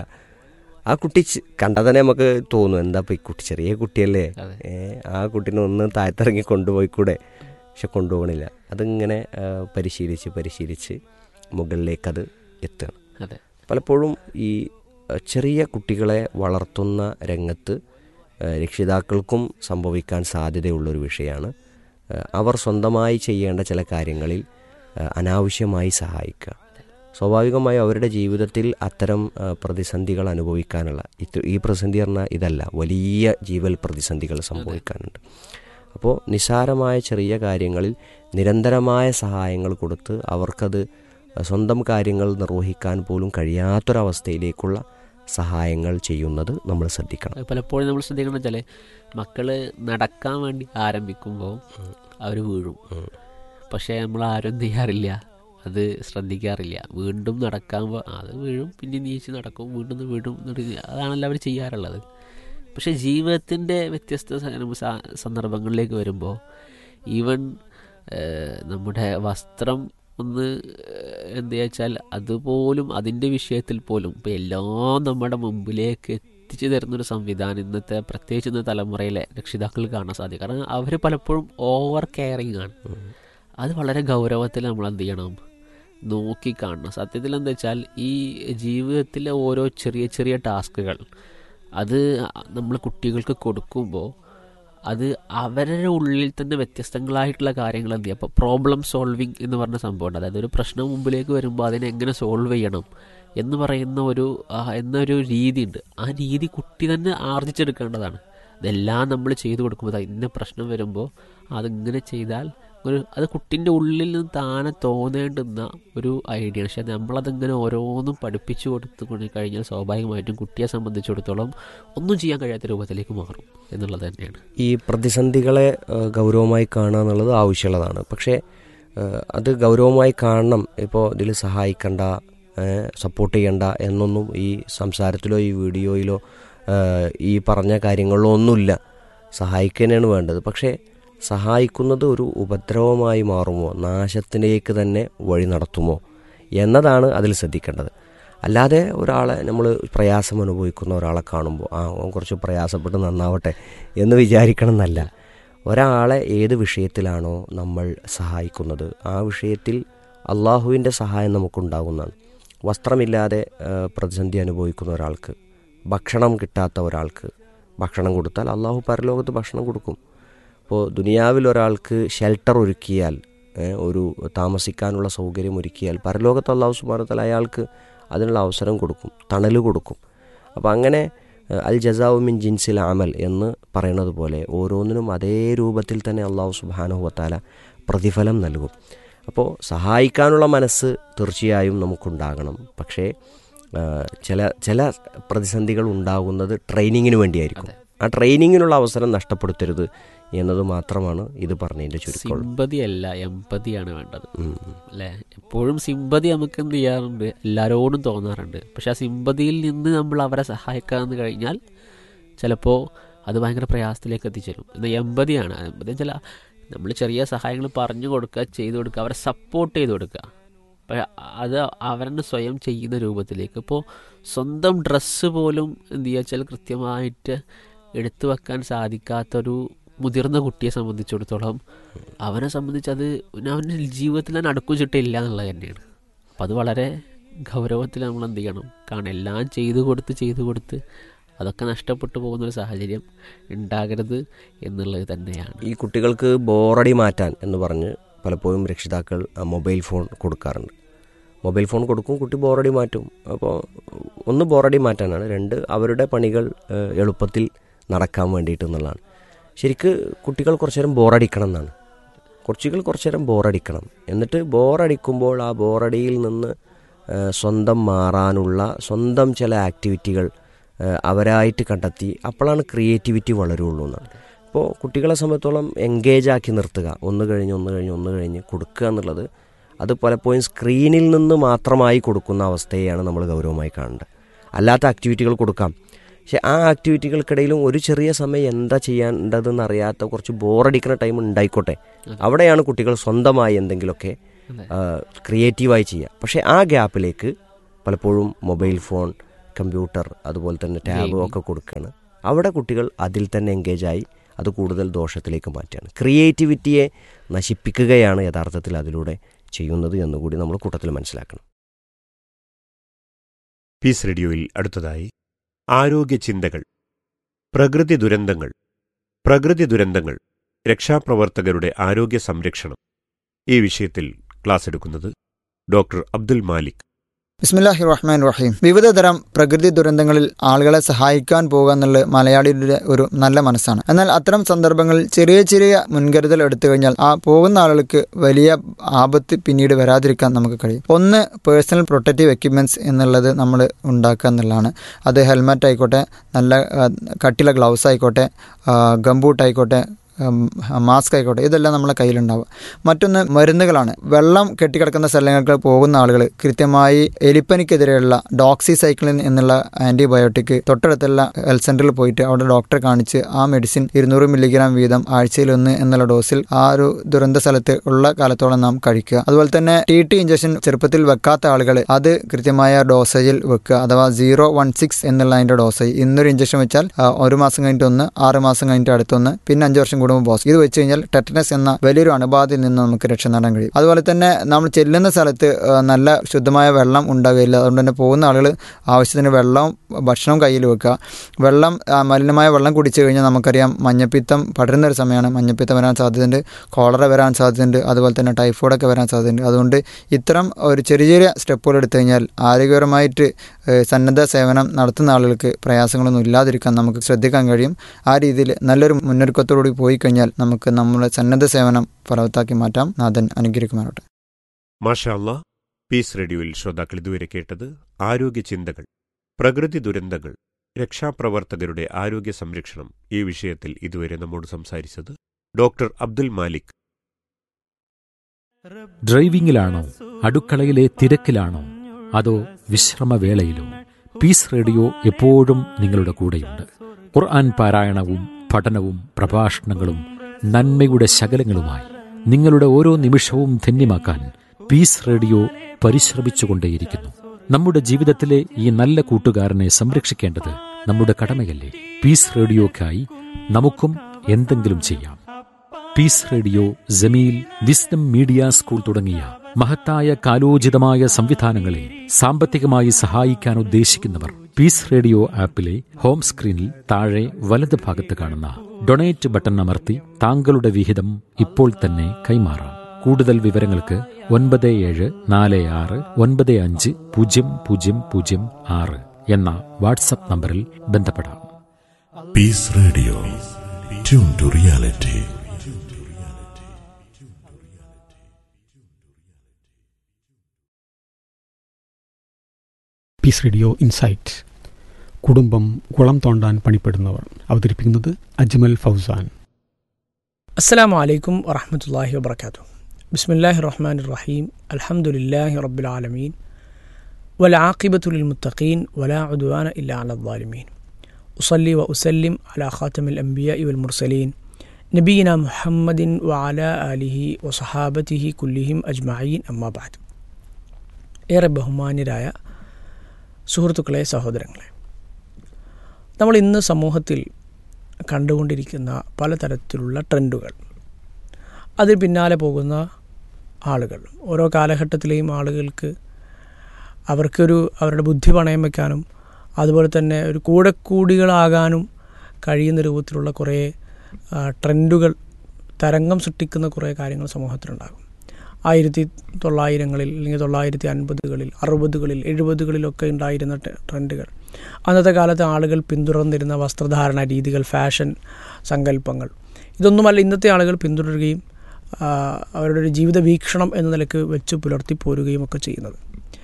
ആ കുട്ടി ച്- കണ്ടാൽ തന്നെ നമുക്ക് തോന്നും എന്താ ഇപ്പം ഈ കുട്ടി ചെറിയ കുട്ടിയല്ലേ അതെ. ഏ ആ കുട്ടീനെ ഒന്ന് താഴത്തിറങ്ങി കൊണ്ടുപോയിക്കൂടെ പക്ഷെ കൊണ്ടുപോകണില്ല അതിങ്ങനെ ആ, പരിശീലിച്ച് പരിശീലിച്ച് മുകളിലേക്കത് എത്തുകയാണ് അതെ പലപ്പോഴും ഈ അഹ്, ചെറിയ കുട്ടികളെ വളർത്തുന്ന രംഗത്ത് അഹ്, രക്ഷിതാക്കൾക്കും സംഭവിക്കാൻ സാധ്യതയുള്ളൊരു വിഷയമാണ് അഹ്, അവർ സ്വന്തമായി ചെയ്യേണ്ട ചില കാര്യങ്ങളിൽ അഹ്, അനാവശ്യമായി സഹായിക്കുക സ്വാഭാവികമായി അവരുടെ ജീവിതത്തിൽ അത്തരം അഹ്, പ്രതിസന്ധികൾ അനുഭവിക്കാനുള്ള ഇത് ഈ പ്രതിസന്ധി പറഞ്ഞാൽ ഇതല്ല വലിയ ജീവൽ പ്രതിസന്ധികൾ സംഭവിക്കാനുണ്ട് അപ്പോൾ നിസ്സാരമായ ചെറിയ കാര്യങ്ങളിൽ നിരന്തരമായ സഹായങ്ങൾ കൊടുത്ത് അവർക്കത് സ്വന്തം കാര്യങ്ങൾ നിർവഹിക്കാൻ പോലും കഴിയാത്തൊരവസ്ഥയിലേക്കുള്ള സഹായങ്ങൾ ചെയ്യുന്നത് നമ്മൾ ശ്രദ്ധിക്കണം അത് പലപ്പോഴും നമ്മൾ ശ്രദ്ധിക്കണം വെച്ചാൽ മക്കള് നടക്കാൻ വേണ്ടി ആരംഭിക്കുമ്പോൾ അവർ വീഴും പക്ഷേ നമ്മൾ ആരും എന്ത് ചെയ്യാറില്ല അത് ശ്രദ്ധിക്കാറില്ല വീണ്ടും നടക്കുമ്പോൾ അത് വീഴും പിന്നെ നീച്ച് നടക്കും വീണ്ടും ഒന്ന് വീണ്ടും എന്നിട്ട് അതാണല്ലോ അവർ ചെയ്യാറുള്ളത് പക്ഷേ ജീവിതത്തിൻ്റെ വ്യത്യസ്ത സ- സ- സന്ദർഭങ്ങളിലേക്ക് വരുമ്പോൾ ഈവൻ ഏഹ്, നമ്മുടെ വസ്ത്രം ഒന്ന് ഏഹ്, എന്ത് വെച്ചാൽ അതുപോലും അതിൻ്റെ വിഷയത്തിൽ പോലും ഇപ്പോൾ എല്ലാം നമ്മുടെ മുമ്പിലേക്ക് എത്തിച്ചു തരുന്നൊരു സംവിധാനം ഇന്നത്തെ പ്രത്യേകിച്ച് ഇന്നത്തെ തലമുറയിലെ രക്ഷിതാക്കൾ കാണാൻ സാധിക്കും കാരണം അവർ പലപ്പോഴും ഓവർ കെയറിങ് ആണ് അത് വളരെ ഗൗരവത്തിൽ നമ്മൾ എന്ത് ചെയ്യണം നോക്കി കാണണം സത്യത്തിൽ എന്താ വെച്ചാൽ ഈ ജീവിതത്തിലെ ഓരോ ചെറിയ ചെറിയ ടാസ്കുകൾ അത് നമ്മൾ കുട്ടികൾക്ക് കൊടുക്കുമ്പോൾ അത് അവരുടെ ഉള്ളിൽ തന്നെ വ്യത്യസ്തങ്ങളായിട്ടുള്ള കാര്യങ്ങൾ എന്ത് ചെയ്യുക അപ്പോൾ പ്രോബ്ലം സോൾവിങ് എന്ന് പറഞ്ഞ സംഭവമുണ്ട് അതായത് ഒരു പ്രശ്നം മുമ്പിലേക്ക് വരുമ്പോൾ അതിനെ എങ്ങനെ സോൾവ് ചെയ്യണം എന്ന് പറയുന്ന ഒരു ആ, എന്നൊരു രീതിയുണ്ട് ആ രീതി കുട്ടി തന്നെ ആർജിച്ചെടുക്കേണ്ടതാണ് ഇതെല്ലാം നമ്മൾ ചെയ്തു കൊടുക്കുമ്പോൾ ദാ ഇന്ന പ്രശ്നം വരുമ്പോൾ അതിങ്ങനെ ചെയ്താൽ ഒരു അത് കുട്ടിൻ്റെ ഉള്ളിൽ നിന്ന് താനെ തോന്നേണ്ടുന്ന ഒരു ഐഡിയ പക്ഷെ നമ്മളതിങ്ങനെ ഓരോന്നും പഠിപ്പിച്ചു കൊടുത്തു കൊണ്ട് കഴിഞ്ഞാൽ സ്വാഭാവികമായിട്ടും കുട്ടിയെ സംബന്ധിച്ചിടത്തോളം ഒന്നും ചെയ്യാൻ കഴിയാത്ത രൂപത്തിലേക്ക് മാറും എന്നുള്ളത് തന്നെയാണ് ഈ പ്രതിസന്ധികളെ ഏഹ്, ഗൗരവമായി കാണുക എന്നുള്ളത് ആവശ്യമുള്ളതാണ് പക്ഷേ ഏഹ്, അത് ഗൗരവമായി കാണണം ഇപ്പോൾ ഇതിൽ സഹായിക്കണ്ട സപ്പോർട്ട് ചെയ്യണ്ട എന്നൊന്നും ഈ സംസാരത്തിലോ ഈ വീഡിയോയിലോ ഏഹ്, ഈ പറഞ്ഞ കാര്യങ്ങളിലോ ഒന്നുമില്ല സഹായിക്കാനാണ് വേണ്ടത് പക്ഷേ സഹായിക്കുന്നത് ഒരു ഉപദ്രവമായി മാറുമോ നാശത്തിലേക്ക് തന്നെ വഴി നടത്തുമോ എന്നതാണ് അതിൽ ശ്രദ്ധിക്കേണ്ടത് അല്ലാതെ ഒരാളെ നമ്മൾ പ്രയാസം അനുഭവിക്കുന്ന ഒരാളെ കാണുമ്പോൾ ആ അവൻ കുറച്ച് പ്രയാസപ്പെട്ട് നന്നാവട്ടെ എന്ന് വിചാരിക്കണം എന്നല്ല ഒരാളെ ഏത് വിഷയത്തിലാണോ നമ്മൾ സഹായിക്കുന്നത് ആ വിഷയത്തിൽ അള്ളാഹുവിൻ്റെ സഹായം നമുക്കുണ്ടാകുന്നതാണ് വസ്ത്രമില്ലാതെ ആ, പ്രതിസന്ധി അനുഭവിക്കുന്ന ഒരാൾക്ക് ഭക്ഷണം കിട്ടാത്ത ഒരാൾക്ക് ഭക്ഷണം കൊടുത്താൽ അള്ളാഹു പരലോകത്ത് ഭക്ഷണം കൊടുക്കും അപ്പോൾ ദുനിയാവിൽ ഒരാൾക്ക് ഷെൽട്ടർ ഒരുക്കിയാൽ ഏ, ഒരു താമസിക്കാനുള്ള സൗകര്യം ഒരുക്കിയാൽ പരലോകത്ത് അള്ളാഹു സുബാനത്തല അയാൾക്ക് അതിനുള്ള അവസരം കൊടുക്കും തണൽ കൊടുക്കും അപ്പോൾ അങ്ങനെ ഏ, അൽ ജസാവു മിൻ ജിൻസിൽ അമൽ എന്ന് പറയുന്നത് പോലെ ഓരോന്നിനും അതേ രൂപത്തിൽ തന്നെ അള്ളാഹു സുബാനുഹത്താല പ്രതിഫലം നൽകും അപ്പോൾ സഹായിക്കാനുള്ള മനസ്സ് തീർച്ചയായും നമുക്കുണ്ടാകണം പക്ഷേ ആ, ചില ചില പ്രതിസന്ധികൾ ഉണ്ടാകുന്നത് ട്രെയിനിങ്ങിന് വേണ്ടിയായിരിക്കും ആ ട്രെയിനിങ്ങിനുള്ള അവസരം നഷ്ടപ്പെടുത്തരുത് എന്നത് മാത്രമാണ് ഇത് പറഞ്ഞതിൻ്റെ ചുരുക്കമുള്ളൂ സിമ്പതി അല്ല എമ്പതിയാണ് വേണ്ടത് ഉം. അല്ലേ എപ്പോഴും സിമ്പതി നമുക്ക് എന്ത് ചെയ്യാറുണ്ട് എല്ലാവരോടും തോന്നാറുണ്ട് പക്ഷെ ആ സിമ്പതിയിൽ നിന്ന് നമ്മൾ അവരെ സഹായിക്കാമെന്ന് കഴിഞ്ഞാൽ ചിലപ്പോൾ അത് ഭയങ്കര പ്രയാസത്തിലേക്ക് എത്തിച്ചേരും എന്നാൽ എമ്പതിയാണ് എമ്പതി ചില നമ്മൾ ചെറിയ സഹായങ്ങൾ പറഞ്ഞു കൊടുക്കുക ചെയ്തു കൊടുക്കുക അവരെ സപ്പോർട്ട് ചെയ്ത് കൊടുക്കുക അപ്പോൾ അത് അവരെന്നെ സ്വയം ചെയ്യുന്ന രൂപത്തിലേക്ക് ഇപ്പോൾ സ്വന്തം ഡ്രസ്സ് പോലും എന്ത് ചെയ്യുക വെച്ചാൽ കൃത്യമായിട്ട് എടുത്തു വെക്കാൻ സാധിക്കാത്തൊരു മുതിർന്ന കുട്ടിയെ സംബന്ധിച്ചിടത്തോളം അവനെ സംബന്ധിച്ച് അത് അവൻ്റെ ജീവിതത്തിൽ തന്നെ അടുക്കും ചിട്ടില്ല എന്നുള്ളത് തന്നെയാണ് അപ്പം അത് വളരെ ഗൗരവത്തിൽ നമ്മൾ എന്ത് ചെയ്യണം കാരണം എല്ലാം ചെയ്തു കൊടുത്ത് ചെയ്തു കൊടുത്ത് അതൊക്കെ നഷ്ടപ്പെട്ടു പോകുന്നൊരു സാഹചര്യം ഉണ്ടാകരുത് എന്നുള്ളത് തന്നെയാണ് ഈ കുട്ടികൾക്ക് ബോറടി മാറ്റാൻ എന്ന് പറഞ്ഞ് പലപ്പോഴും രക്ഷിതാക്കൾ ആ, മൊബൈൽ ഫോൺ കൊടുക്കാറുണ്ട് മൊബൈൽ ഫോൺ കൊടുക്കും കുട്ടി ബോറടി മാറ്റും അപ്പോൾ ഒന്ന് ബോറടി മാറ്റാനാണ് രണ്ട് അവരുടെ പണികൾ ഏ, എളുപ്പത്തിൽ നടക്കാൻ വേണ്ടിയിട്ട് എന്നുള്ളതാണ് ശരിക്ക് കുട്ടികൾ കുറച്ചു നേരം ബോറടിക്കണം എന്നാണ് കുട്ടികൾ കുറച്ചു നേരം ബോറടിക്കണം എന്നിട്ട് ബോറടിക്കുമ്പോൾ ആ ബോറടിയിൽ നിന്ന് ഏ, സ്വന്തം മാറാനുള്ള സ്വന്തം ചില ആക്ടിവിറ്റികൾ ഏ, ഏഹ് അവരായിട്ട് കണ്ടെത്തി അപ്പോഴാണ് ക്രിയേറ്റിവിറ്റി വളരുള്ളൂ എന്നാണ് അപ്പോൾ കുട്ടികളെ സംബന്ധിച്ചോളം എൻഗേജ് ആക്കി നിർത്തുക ഒന്ന് കഴിഞ്ഞ് ഒന്ന് കഴിഞ്ഞ് ഒന്ന് കഴിഞ്ഞ് കൊടുക്കുക എന്നുള്ളത് അത് പലപ്പോഴും സ്ക്രീനിൽ നിന്ന് മാത്രമായി കൊടുക്കുന്ന അവസ്ഥയെയാണ് നമ്മൾ ഗൗരവമായി കാണേണ്ടത് അല്ലാത്ത ആക്ടിവിറ്റികൾ കൊടുക്കാം പക്ഷെ ആ ആക്ടിവിറ്റികൾക്കിടയിലും ഒരു ചെറിയ സമയം എന്താ ചെയ്യേണ്ടതെന്ന് അറിയാത്ത കുറച്ച് ബോറടിക്കുന്ന ടൈം ഉണ്ടായിക്കോട്ടെ അവിടെയാണ് കുട്ടികൾ സ്വന്തമായി എന്തെങ്കിലുമൊക്കെ ക്രിയേറ്റീവായി ചെയ്യുക പക്ഷേ ആ ഗ്യാപ്പിലേക്ക് പലപ്പോഴും മൊബൈൽ ഫോൺ കമ്പ്യൂട്ടർ അതുപോലെ തന്നെ ടാബ് ഒക്കെ കൊടുക്കുകയാണ് അവിടെ കുട്ടികൾ അതിൽ തന്നെ എൻഗേജ് ആയി അത് കൂടുതൽ ദോഷത്തിലേക്ക് മാറ്റുകയാണ് ക്രിയേറ്റിവിറ്റിയെ നശിപ്പിക്കുകയാണ് യഥാർത്ഥത്തിൽ അതിലൂടെ ചെയ്യുന്നത് എന്നുകൂടി നമ്മൾ കൂട്ടത്തിൽ മനസ്സിലാക്കണം പീസ് റേഡിയോയിൽ അടുത്തതായി ആരോഗ്യ ചിന്തകൾ പ്രകൃതി ദുരന്തങ്ങൾ പ്രകൃതി ദുരന്തങ്ങൾ രക്ഷാപ്രവർത്തകരുടെ ആരോഗ്യ സംരക്ഷണം ഈ വിഷയത്തിൽ ക്ലാസ് എടുക്കുന്നത് ഡോക്ടർ അബ്ദുൽ മാലിക് ബിസ്മില്ലാഹി റഹ്മാൻ റഹീം വിവിധ തരം പ്രകൃതി ദുരന്തങ്ങളിൽ ആളുകളെ സഹായിക്കാൻ പോകുക എന്നുള്ളത് മലയാളിയുടെ ഒരു നല്ല മനസ്സാണ് എന്നാൽ അത്തരം സന്ദർഭങ്ങളിൽ ചെറിയ ചെറിയ മുൻകരുതൽ എടുത്തു കഴിഞ്ഞാൽ ആ പോകുന്ന ആളുകൾക്ക് വലിയ ആപത്ത് പിന്നീട് വരാതിരിക്കാൻ നമുക്ക് കഴിയും ഒന്ന് പേഴ്സണൽ പ്രൊട്ടക്റ്റീവ് എക്യുപ്മെൻറ്റ്സ് എന്നുള്ളത് നമ്മൾ ഉണ്ടാക്കുക എന്നുള്ളതാണ് അത് ഹെൽമെറ്റ് ആയിക്കോട്ടെ നല്ല ആ, കട്ടിയുള്ള ഗ്ലൗസ് ആയിക്കോട്ടെ ഗംബൂട്ട് ആയിക്കോട്ടെ മാസ്ക് ആയിക്കോട്ടെ ഇതെല്ലാം നമ്മളെ കയ്യിലുണ്ടാവുക മറ്റൊന്ന് മരുന്നുകളാണ് വെള്ളം കെട്ടിക്കിടക്കുന്ന സ്ഥലങ്ങൾക്ക് പോകുന്ന ആളുകൾ കൃത്യമായി എലിപ്പനിക്കെതിരെയുള്ള ഡോക്സി സൈക്ലിൻ എന്നുള്ള ആന്റിബയോട്ടിക് തൊട്ടടുത്തുള്ള ഹെൽത്ത് സെന്ററിൽ പോയിട്ട് അവിടെ ഡോക്ടറെ കാണിച്ച് ആ മെഡിസിൻ ഇരുന്നൂറ് മില്ലിഗ്രാം വീതം ആഴ്ചയിൽ ഒന്ന് എന്നുള്ള ഡോസിൽ ആ ഒരു ദുരന്ത സ്ഥലത്ത് ഉള്ള കാലത്തോളം നാം കഴിക്കുക അതുപോലെ തന്നെ ടി ടി ഇഞ്ചക്ഷൻ ചെറുപ്പത്തിൽ വെക്കാത്ത ആളുകൾ അത് കൃത്യമായ ഡോസേജിൽ വെക്കുക അഥവാ സീറോ വൺ സിക്സ് എന്നുള്ള അതിന്റെ ഡോസേജ് ഇന്നൊരു ഇഞ്ചക്ഷൻ വെച്ചാൽ ആ, ഒരു മാസം കഴിഞ്ഞിട്ട് ഒന്ന് ആറ് മാസം കഴിഞ്ഞിട്ട് അടുത്തൊന്ന് പിന്നെ അഞ്ച് വർഷം കൂടുമ്പോൾ ബോസ് ഇത് വെച്ച് കഴിഞ്ഞാൽ ടെറ്റനസ് എന്ന വലിയൊരു അണുബാധയിൽ നിന്ന് നമുക്ക് രക്ഷ നേടാൻ കഴിയും അതുപോലെ തന്നെ നമ്മൾ ചെല്ലുന്ന സ്ഥലത്ത് ആ, നല്ല ശുദ്ധമായ വെള്ളം ഉണ്ടാവുകയില്ല അതുകൊണ്ട് തന്നെ പോകുന്ന ആളുകൾ ആവശ്യത്തിന് വെള്ളവും ഭക്ഷണവും കയ്യിൽ വെക്കുക വെള്ളം ആ, മലിനമായ വെള്ളം കുടിച്ചു കഴിഞ്ഞാൽ നമുക്കറിയാം മഞ്ഞപ്പിത്തം പടരുന്ന ഒരു സമയമാണ് മഞ്ഞപ്പിത്തം വരാൻ സാധ്യതയുണ്ട് കോളറ വരാൻ സാധ്യതയുണ്ട് അതുപോലെ തന്നെ ടൈഫോയിഡൊക്കെ വരാൻ സാധ്യതയുണ്ട് അതുകൊണ്ട് ഇത്തരം ഒരു ചെറിയ ചെറിയ സ്റ്റെപ്പുകൾ എടുത്തു കഴിഞ്ഞാൽ ആരോഗ്യപരമായിട്ട് ഏഹ്, സന്നദ്ധ സേവനം നടത്തുന്ന ആളുകൾക്ക് പ്രയാസങ്ങളൊന്നും ഇല്ലാതിരിക്കാൻ നമുക്ക് ശ്രദ്ധിക്കാൻ കഴിയും ആ രീതിയിൽ നല്ലൊരു മുന്നൊരുക്കത്തോടുകൂടി പോയി കഴിഞ്ഞാൽ നമുക്ക് നമ്മുടെ സന്നദ്ധ സേവനം ഫലവത്താക്കി മാറ്റാം നാഥൻ അനുഗ്രഹിക്കുമാറട്ടെ മാഷാ അല്ലാ പീസ് റേഡിയോയിൽ ശ്രോതാക്കൾ ഇതുവരെ കേട്ടത് ആരോഗ്യ ചിന്തകൾ പ്രകൃതി ദുരന്തങ്ങൾ രക്ഷാപ്രവർത്തകരുടെ ആരോഗ്യ സംരക്ഷണം ഈ വിഷയത്തിൽ ഇതുവരെ നമ്മോട് സംസാരിച്ചത് ഡോക്ടർ അബ്ദുൽ മാലിക് ഡ്രൈവിംഗിലാണോ അടുക്കളയിലെ തിരക്കിലാണോ അതോ വിശ്രമവേളയിലോ പീസ് റേഡിയോ എപ്പോഴും നിങ്ങളുടെ കൂടെയുണ്ട് ഖുർആൻ പാരായണവും പഠനവും പ്രഭാഷണങ്ങളും നന്മയുടെ ശകലങ്ങളുമായി നിങ്ങളുടെ ഓരോ നിമിഷവും ധന്യമാക്കാൻ പീസ് റേഡിയോ പരിശ്രമിച്ചുകൊണ്ടേയിരിക്കുന്നു നമ്മുടെ ജീവിതത്തിലെ ഈ നല്ല കൂട്ടുകാരനെ സംരക്ഷിക്കേണ്ടത് നമ്മുടെ കടമയല്ലേ പീസ് റേഡിയോക്കായി നമുക്കും എന്തെങ്കിലും ചെയ്യാം peace radio Jameel wisdom media school തുടങ്ങിയ മഹത്തായ കാലോചിതമായ സംവിധാനങ്ങളെ സാമ്പത്തികമായി സഹായിക്കാൻ ഉദ്ദേശിക്കുന്നവർ പീസ് റേഡിയോ ആപ്പിലെ ഹോം സ്ക്രീനിൽ താഴെ വലത് ഭാഗത്ത് കാണുന്ന ഡൊണേറ്റ് ബട്ടൺ അമർത്തി താങ്കളുടെ വിഹിതം ഇപ്പോൾ തന്നെ കൈമാറാം കൂടുതൽ വിവരങ്ങൾക്ക് ഒൻപത് ഏഴ് നാല് ആറ് ഒൻപത് അഞ്ച് പൂജ്യം പൂജ്യം പൂജ്യം ആറ് എന്ന വാട്സപ്പ് നമ്പറിൽ ബന്ധപ്പെടാം Peace Radio. Tune to reality. Peace radio insight കുടുംബം കുളം തോണ്ടാൻ പണിപ്പെടുന്നവർ അവതരിപ്പിക്കുന്നത് അജ്മൽ ഫൗസാൻ അസ്സലാമു അലൈക്കും വറഹമത്തല്ലാഹി വബർക്കാത്തു ബിസ്മില്ലാഹി റഹ്മാൻ റഹീം അൽഹംദുലില്ലാഹി റബ്ബിൽ ആലമീൻ വല ആഖിബത്തുൽ മുത്തഖീൻ വല ഉദ്വാന ഇല്ല അലദ്ദാലിമീൻ ഉസല്ലി വ ഉസല്ലിം അലാ ഖാത്തമിൽ അംബിയ വൽ മുർസലീൻ നബീന മുഹമ്മദിൻ വ അല ആലിഹി വ സഹാബത്തിഹി കുല്ലിഹിം അജ്മഈൻ അമ്മാബാദ് ഏറെ ബഹുമാന്യരായ സുഹൃത്തുക്കളെ സഹോദരങ്ങളെ നമ്മൾ ഇന്ന് സമൂഹത്തിൽ കണ്ടുകൊണ്ടിരിക്കുന്ന പലതരത്തിലുള്ള ട്രെൻഡുകൾ അതിന് പിന്നാലെ പോകുന്ന ആളുകൾ ഓരോ കാലഘട്ടത്തിലെയും ആളുകൾക്ക് അവർക്കൊരു അവരുടെ ബുദ്ധി പണയം വയ്ക്കാനും അതുപോലെ തന്നെ ഒരു കൂടെക്കൂടികളാകാനും കഴിയുന്ന രൂപത്തിലുള്ള കുറേ ആ, ട്രെൻഡുകൾ തരംഗം സൃഷ്ടിക്കുന്ന കുറേ കാര്യങ്ങൾ സമൂഹത്തിലുണ്ടാകും ആയിരത്തി തൊള്ളായിരങ്ങളിൽ അല്ലെങ്കിൽ തൊള്ളായിരത്തി അൻപതുകളിൽ അറുപതുകളിൽ എഴുപതുകളിലൊക്കെ ഉണ്ടായിരുന്ന ടെ- ട്രെൻഡുകൾ അന്നത്തെ കാലത്ത് ആളുകൾ പിന്തുടർന്നിരുന്ന വസ്ത്രധാരണ രീതികൾ ഫാഷൻ സങ്കല്പങ്ങൾ ഇതൊന്നുമല്ല ഇന്നത്തെ ആളുകൾ പിന്തുടരുകയും ആ, അവരുടെ ഒരു ജീവിത വീക്ഷണം എന്ന നിലക്ക് വെച്ച് പുലർത്തി പോരുകയും ഒക്കെ ചെയ്യുന്നത്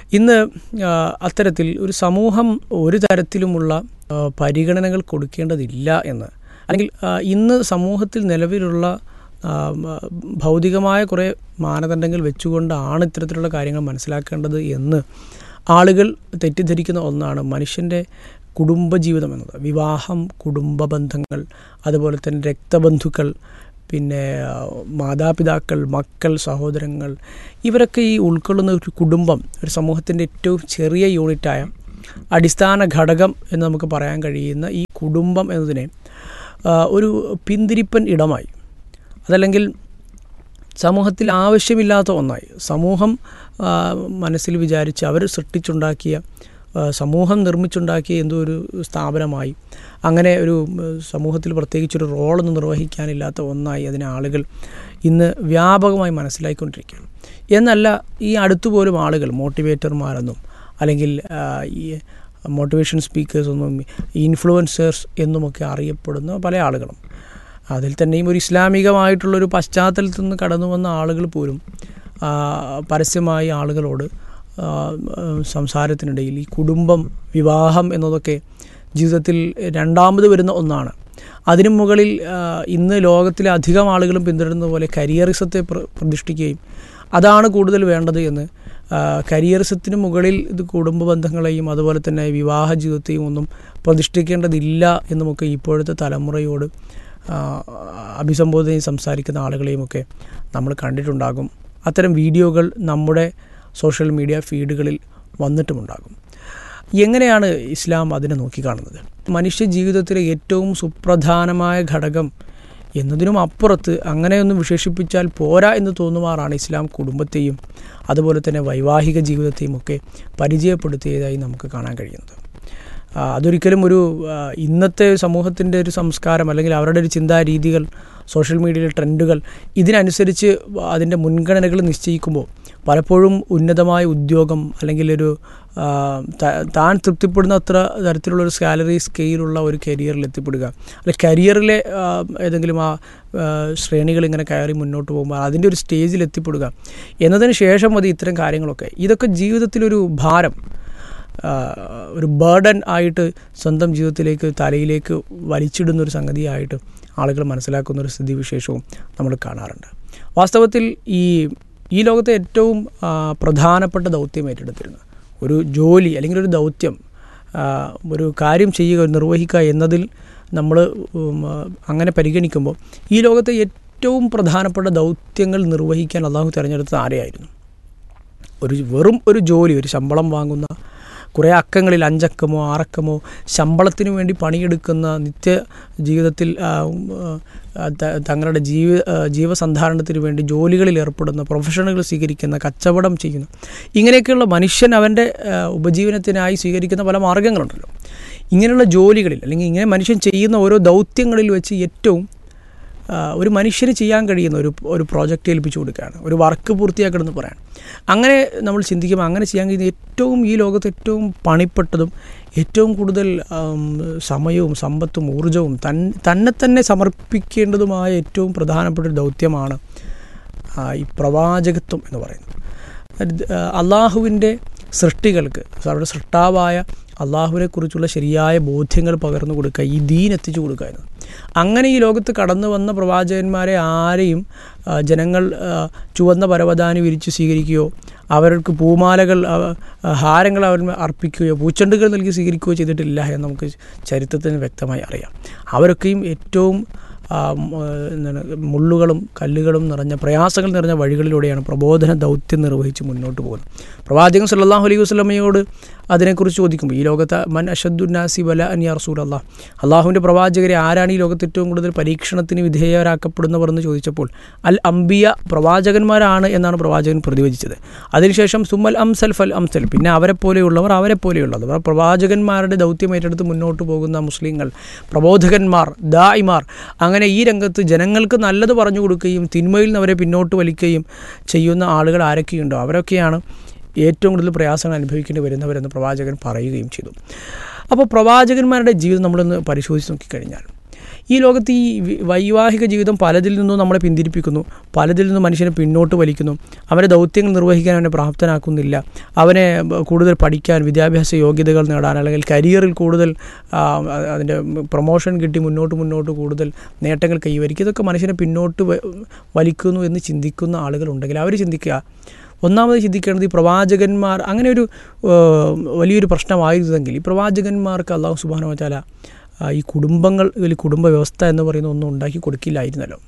ഇന്ന് ആ, അത്തരത്തിൽ ഒരു സമൂഹം ഒരു തരത്തിലുമുള്ള ആ, പരിഗണനകൾ കൊടുക്കേണ്ടതില്ല എന്ന് അല്ലെങ്കിൽ ആ, ഇന്ന് സമൂഹത്തിൽ നിലവിലുള്ള ആ, മ- ഭൗതികമായ കുറേ മാനദണ്ഡങ്ങൾ വെച്ചുകൊണ്ടാണ് ഇത്തരത്തിലുള്ള കാര്യങ്ങൾ മനസ്സിലാക്കേണ്ടത് എന്ന് ആളുകൾ തെറ്റിദ്ധരിക്കുന്ന ഒന്നാണ് മനുഷ്യൻ്റെ കുടുംബജീവിതം എന്നത് വിവാഹം കുടുംബ ബന്ധങ്ങൾ അതുപോലെ തന്നെ രക്തബന്ധുക്കൾ പിന്നെ ആ, മാതാപിതാക്കൾ മക്കൾ സഹോദരങ്ങൾ ഇവരൊക്കെ ഈ ഉൾക്കൊള്ളുന്ന ഒരു കുടുംബം ഒരു സമൂഹത്തിൻ്റെ ഏറ്റവും ചെറിയ യൂണിറ്റായ അടിസ്ഥാന ഘടകം എന്ന് നമുക്ക് പറയാൻ കഴിയുന്ന ഈ കുടുംബം എന്നതിനെ ആ, ഒരു പിന്തിരിപ്പൻ ഇടമായി അതല്ലെങ്കിൽ സമൂഹത്തിൽ ആവശ്യമില്ലാത്ത ഒന്നായി സമൂഹം ആ, മനസ്സിൽ വിചാരിച്ച് അവർ സൃഷ്ടിച്ചുണ്ടാക്കിയ ആ, സമൂഹം നിർമ്മിച്ചുണ്ടാക്കിയ എന്തോ ഒരു സ്ഥാപനമായി അങ്ങനെ ഒരു ഉം, സമൂഹത്തിൽ പ്രത്യേകിച്ചൊരു റോളൊന്നും നിർവഹിക്കാനില്ലാത്ത ഒന്നായി അതിനെ ആളുകൾ ഇന്ന് വ്യാപകമായി മനസ്സിലാക്കിക്കൊണ്ടിരിക്കുകയാണ് എന്നല്ല ഈ അടുത്തുപോലും ആളുകൾ മോട്ടിവേറ്റർമാരെന്നും അല്ലെങ്കിൽ ആ, ഈ മോട്ടിവേഷൻ സ്പീക്കേഴ്സ് ഒന്നും ഇൻഫ്ലുവൻസേഴ്സ് എന്നുമൊക്കെ അറിയപ്പെടുന്ന പല ആളുകളും അതിൽ തന്നെയും ഒരു ഇസ്ലാമികമായിട്ടുള്ളൊരു പശ്ചാത്തലത്തിൽ നിന്ന് കടന്നു വന്ന ആളുകൾ പോലും ആ, പരസ്യമായി ആളുകളോട് ആ, സംസാരത്തിനിടയിൽ ഈ കുടുംബം വിവാഹം എന്നതൊക്കെ ജീവിതത്തിൽ രണ്ടാമത് വരുന്ന ഒന്നാണ് അതിനു മുകളിൽ ആ, ഇന്ന് ലോകത്തിലെ അധികം ആളുകളും പിന്തുടരുന്ന പോലെ കരിയറിസത്തെ പ്ര- പ്രതിഷ്ഠിക്കുകയും അതാണ് കൂടുതൽ വേണ്ടത് എന്ന് ആ, കരിയറിസത്തിന് മുകളിൽ ഇത് കുടുംബ ബന്ധങ്ങളെയും അതുപോലെ തന്നെ വിവാഹ ജീവിതത്തെയും ഒന്നും പ്രതിഷ്ഠിക്കേണ്ടതില്ല എന്നുമൊക്കെ ഇപ്പോഴത്തെ തലമുറയോട് ആ, അഭിസംബോധനയിൽ സംസാരിക്കുന്ന ആളുകളെയുമൊക്കെ നമ്മൾ കണ്ടിട്ടുണ്ടാകും അത്തരം വീഡിയോകൾ നമ്മുടെ സോഷ്യൽ മീഡിയ ഫീഡുകളിൽ വന്നിട്ടുമുണ്ടാകും എങ്ങനെയാണ് ഇസ്ലാം അതിനെ നോക്കിക്കാണുന്നത് മനുഷ്യ ജീവിതത്തിലെ ഏറ്റവും സുപ്രധാനമായ ഘടകം എന്നതിനും അപ്പുറത്ത് അങ്ങനെയൊന്നും വിശേഷിപ്പിച്ചാൽ പോരാ എന്ന് തോന്നുമാറാണ് ഇസ്ലാം കുടുംബത്തെയും അതുപോലെ തന്നെ വൈവാഹിക ജീവിതത്തെയും ഒക്കെ പരിചയപ്പെടുത്തിയതായി നമുക്ക് കാണാൻ കഴിയുന്നത് ആ, അതൊരിക്കലും ഒരു ആ, ഇന്നത്തെ സമൂഹത്തിൻ്റെ ഒരു സംസ്കാരം അല്ലെങ്കിൽ അവരുടെ ഒരു ചിന്താ രീതികൾ സോഷ്യൽ മീഡിയയിലെ ട്രെൻഡുകൾ ഇതിനനുസരിച്ച് അതിൻ്റെ മുൻഗണനകൾ നിശ്ചയിക്കുമ്പോൾ പലപ്പോഴും ഉന്നതമായ ഉദ്യോഗം അല്ലെങ്കിൽ ഒരു ആ, ത- താൻ തൃപ്തിപ്പെടുന്ന അത്ര തരത്തിലുള്ളൊരു സാലറി സ്കെയിലുള്ള ഒരു കരിയറിൽ എത്തിപ്പെടുക അല്ലെങ്കിൽ കരിയറിലെ ആ, ഏതെങ്കിലും ആ ആ, ശ്രേണികൾ ഇങ്ങനെ കയറി മുന്നോട്ട് പോകുമ്പോൾ അതിൻ്റെ ഒരു സ്റ്റേജിൽ എത്തിപ്പെടുക എന്നതിന് ശേഷം മതി ഇത്തരം കാര്യങ്ങളൊക്കെ ഇതൊക്കെ ജീവിതത്തിലൊരു ഭാരം ആ, ഒരു ബേർഡൻ ആയിട്ട് സ്വന്തം ജീവിതത്തിലേക്ക് തലയിലേക്ക് വലിച്ചിടുന്ന ഒരു സംഗതിയായിട്ട് ആളുകൾ മനസ്സിലാക്കുന്ന ഒരു സ്ഥിതിവിശേഷവും നമ്മൾ കാണാറുണ്ട് വാസ്തവത്തിൽ ഈ ഈ ലോകത്തെ ഏറ്റവും ആ, പ്രധാനപ്പെട്ട ദൗത്യം ഏറ്റെടുത്തിരുന്നു ഒരു ജോലി അല്ലെങ്കിൽ ഒരു ദൗത്യം ആ, ഒരു കാര്യം ചെയ്യുക നിർവഹിക്കുക എന്നതിൽ നമ്മൾ ഉം, ആ, അങ്ങനെ പരിഗണിക്കുമ്പോൾ ഈ ലോകത്തെ ഏറ്റവും പ്രധാനപ്പെട്ട ദൗത്യങ്ങൾ നിർവഹിക്കാൻ അള്ളാഹു തിരഞ്ഞെടുത്തത് ആരെയായിരുന്നു ഒരു വെറും ഒരു ജോലി ഒരു ശമ്പളം വാങ്ങുന്ന കുറേ അക്കങ്ങളിൽ അഞ്ചക്കമോ ആറക്കമോ ശമ്പളത്തിന് വേണ്ടി പണിയെടുക്കുന്ന നിത്യ ജീവിതത്തിൽ ആ, ഉം, ആ, ത- തങ്ങളുടെ ജീവ ആ, ജീവസന്ധാരണത്തിന് വേണ്ടി ജോലികളിൽ ഏർപ്പെടുന്ന പ്രൊഫഷണലുകൾ സ്വീകരിക്കുന്ന കച്ചവടം ചെയ്യുന്ന ഇങ്ങനെയൊക്കെയുള്ള മനുഷ്യൻ അവൻ്റെ ആ, ഉപജീവനത്തിനായി സ്വീകരിക്കുന്ന പല മാർഗങ്ങളുണ്ടല്ലോ ഇങ്ങനെയുള്ള ജോലികളിൽ അല്ലെങ്കിൽ ഇങ്ങനെ മനുഷ്യൻ ചെയ്യുന്ന ഓരോ ദൗത്യങ്ങളിൽ വെച്ച് ഏറ്റവും ആ, ഒരു മനുഷ്യന് ചെയ്യാൻ കഴിയുന്ന ഒരു ഒരു പ്രോജക്റ്റ് ഏൽപ്പിച്ചു കൊടുക്കുകയാണ് ഒരു വർക്ക് പൂർത്തിയാക്കണമെന്ന് പറയാൻ അങ്ങനെ നമ്മൾ ചിന്തിക്കുമ്പോൾ അങ്ങനെ ചെയ്യാൻ കഴിയുന്ന ഏറ്റവും ഈ ലോകത്ത് ഏറ്റവും പണിപ്പെട്ടതും ഏറ്റവും കൂടുതൽ ആം, സമയവും സമ്പത്തും ഊർജവും തൻ തന്നെ തന്നെ സമർപ്പിക്കേണ്ടതുമായ ഏറ്റവും പ്രധാനപ്പെട്ട ഒരു ദൗത്യമാണ് ആ, ഈ പ്രവാചകത്വം എന്ന് പറയുന്നത് അത്, ആ, അള്ളാഹുവിൻ്റെ സൃഷ്ടികൾക്ക് അവരുടെ സൃഷ്ടാവായ അള്ളാഹുവിനെ കുറിച്ചുള്ള ശരിയായ ബോധ്യങ്ങൾ പകർന്നു കൊടുക്കുക ഈ ദീൻ എത്തിച്ചു കൊടുക്കുക എന്നത് അങ്ങനെ ഈ ലോകത്ത് കടന്നു വന്ന പ്രവാചകന്മാരെ ആരെയും ആ, ജനങ്ങൾ ആ, ചുവന്ന പരവതാനി വിരിച്ച് സ്വീകരിക്കുകയോ അവർക്ക് പൂമാലകൾ ആ, ആ, ഹാരങ്ങൾ അവർ അർപ്പിക്കുകയോ പൂച്ചെണ്ടുകൾ നൽകി സ്വീകരിക്കുകയോ ചെയ്തിട്ടില്ല എന്ന് നമുക്ക് ചരിത്രത്തിന് വ്യക്തമായി അറിയാം അവരൊക്കെയും ഏറ്റവും ആ, ഉം, ആ, എന്താണ് മുള്ളുകളും കല്ലുകളും നിറഞ്ഞ പ്രയാസങ്ങൾ നിറഞ്ഞ വഴികളിലൂടെയാണ് പ്രബോധന ദൗത്യം നിർവഹിച്ച് മുന്നോട്ട് പോകുന്നത് പ്രവാചകൻ സല്ലല്ലാഹു അലൈഹി വസ്ലമയോട് അതിനെക്കുറിച്ച് ചോദിക്കുമ്പോൾ ഈ ലോകത്ത് മൻ അഷദ്ദുന്നാസി വല അനിയ റസൂൽ അള്ളാഹ് അള്ളാഹുവിൻ്റെ പ്രവാചകരെ ആരാണ് ഈ ലോകത്ത് ഏറ്റവും കൂടുതൽ പരീക്ഷണത്തിന് വിധേയരാക്കപ്പെടുന്നവർ എന്ന് ചോദിച്ചപ്പോൾ അൽ അംബിയ പ്രവാചകന്മാരാണ് എന്നാണ് പ്രവാചകൻ പ്രതിവചിച്ചത് അതിനുശേഷം സുമൽ അംസൽ ഫൽ അംസൽ പിന്നെ അവരെ പോലെയുള്ളവർ അവരെ പോലെയുള്ളത് അവർ പ്രവാചകന്മാരുടെ ദൗത്യം ഏറ്റെടുത്ത് മുന്നോട്ട് പോകുന്ന മുസ്ലിങ്ങൾ പ്രബോധകന്മാർ ദായിമാർ അങ്ങനെ ഈ രംഗത്ത് ജനങ്ങൾക്ക് നല്ലത് പറഞ്ഞു കൊടുക്കുകയും തിന്മയിൽ നിന്ന് അവരെ പിന്നോട്ട് വലിക്കുകയും ചെയ്യുന്ന ആളുകൾ ആരൊക്കെയുണ്ടോ അവരൊക്കെയാണ് ഏറ്റവും കൂടുതൽ പ്രയാസങ്ങൾ അനുഭവിക്കേണ്ടി വരുന്നവരെന്ന് പ്രവാചകൻ പറയുകയും ചെയ്തു അപ്പോൾ പ്രവാചകന്മാരുടെ ജീവിതം നമ്മളൊന്ന് പരിശോധിച്ച് നോക്കിക്കഴിഞ്ഞാൽ ഈ ലോകത്ത് ഈ വി- വൈവാഹിക ജീവിതം പലതിൽ നിന്നും നമ്മളെ പിന്തിരിപ്പിക്കുന്നു പലതിൽ നിന്നും മനുഷ്യനെ പിന്നോട്ട് വലിക്കുന്നു അവൻ്റെ ദൗത്യങ്ങൾ നിർവഹിക്കാൻ അവനെ പ്രാപ്തനാക്കുന്നില്ല അവനെ ബ- കൂടുതൽ പഠിക്കാൻ വിദ്യാഭ്യാസ യോഗ്യതകൾ നേടാൻ അല്ലെങ്കിൽ കരിയറിൽ കൂടുതൽ ആ, അതിൻ്റെ പ്രൊമോഷൻ കിട്ടി മുന്നോട്ട് മുന്നോട്ട് കൂടുതൽ നേട്ടങ്ങൾ കൈവരിക്കുക ഇതൊക്കെ മനുഷ്യനെ പിന്നോട്ട് വ- വലിക്കുന്നു എന്ന് ചിന്തിക്കുന്ന ആളുകളുണ്ടെങ്കിൽ അവർ ചിന്തിക്കുക ഒന്നാമത് ചിന്തിക്കേണ്ടത് ഈ പ്രവാചകന്മാർ അങ്ങനെ ഒരു ഏഹ്, വലിയൊരു പ്രശ്നമായിരുന്നെങ്കിൽ ഈ പ്രവാചകന്മാർക്ക് അള്ളാഹു സുബാന വച്ചാല ഈ കുടുംബങ്ങൾ അല്ലെങ്കിൽ കുടുംബ വ്യവസ്ഥ എന്ന് പറയുന്ന ഒന്നും ഉണ്ടാക്കി കൊടുക്കില്ലായിരുന്നല്ലോ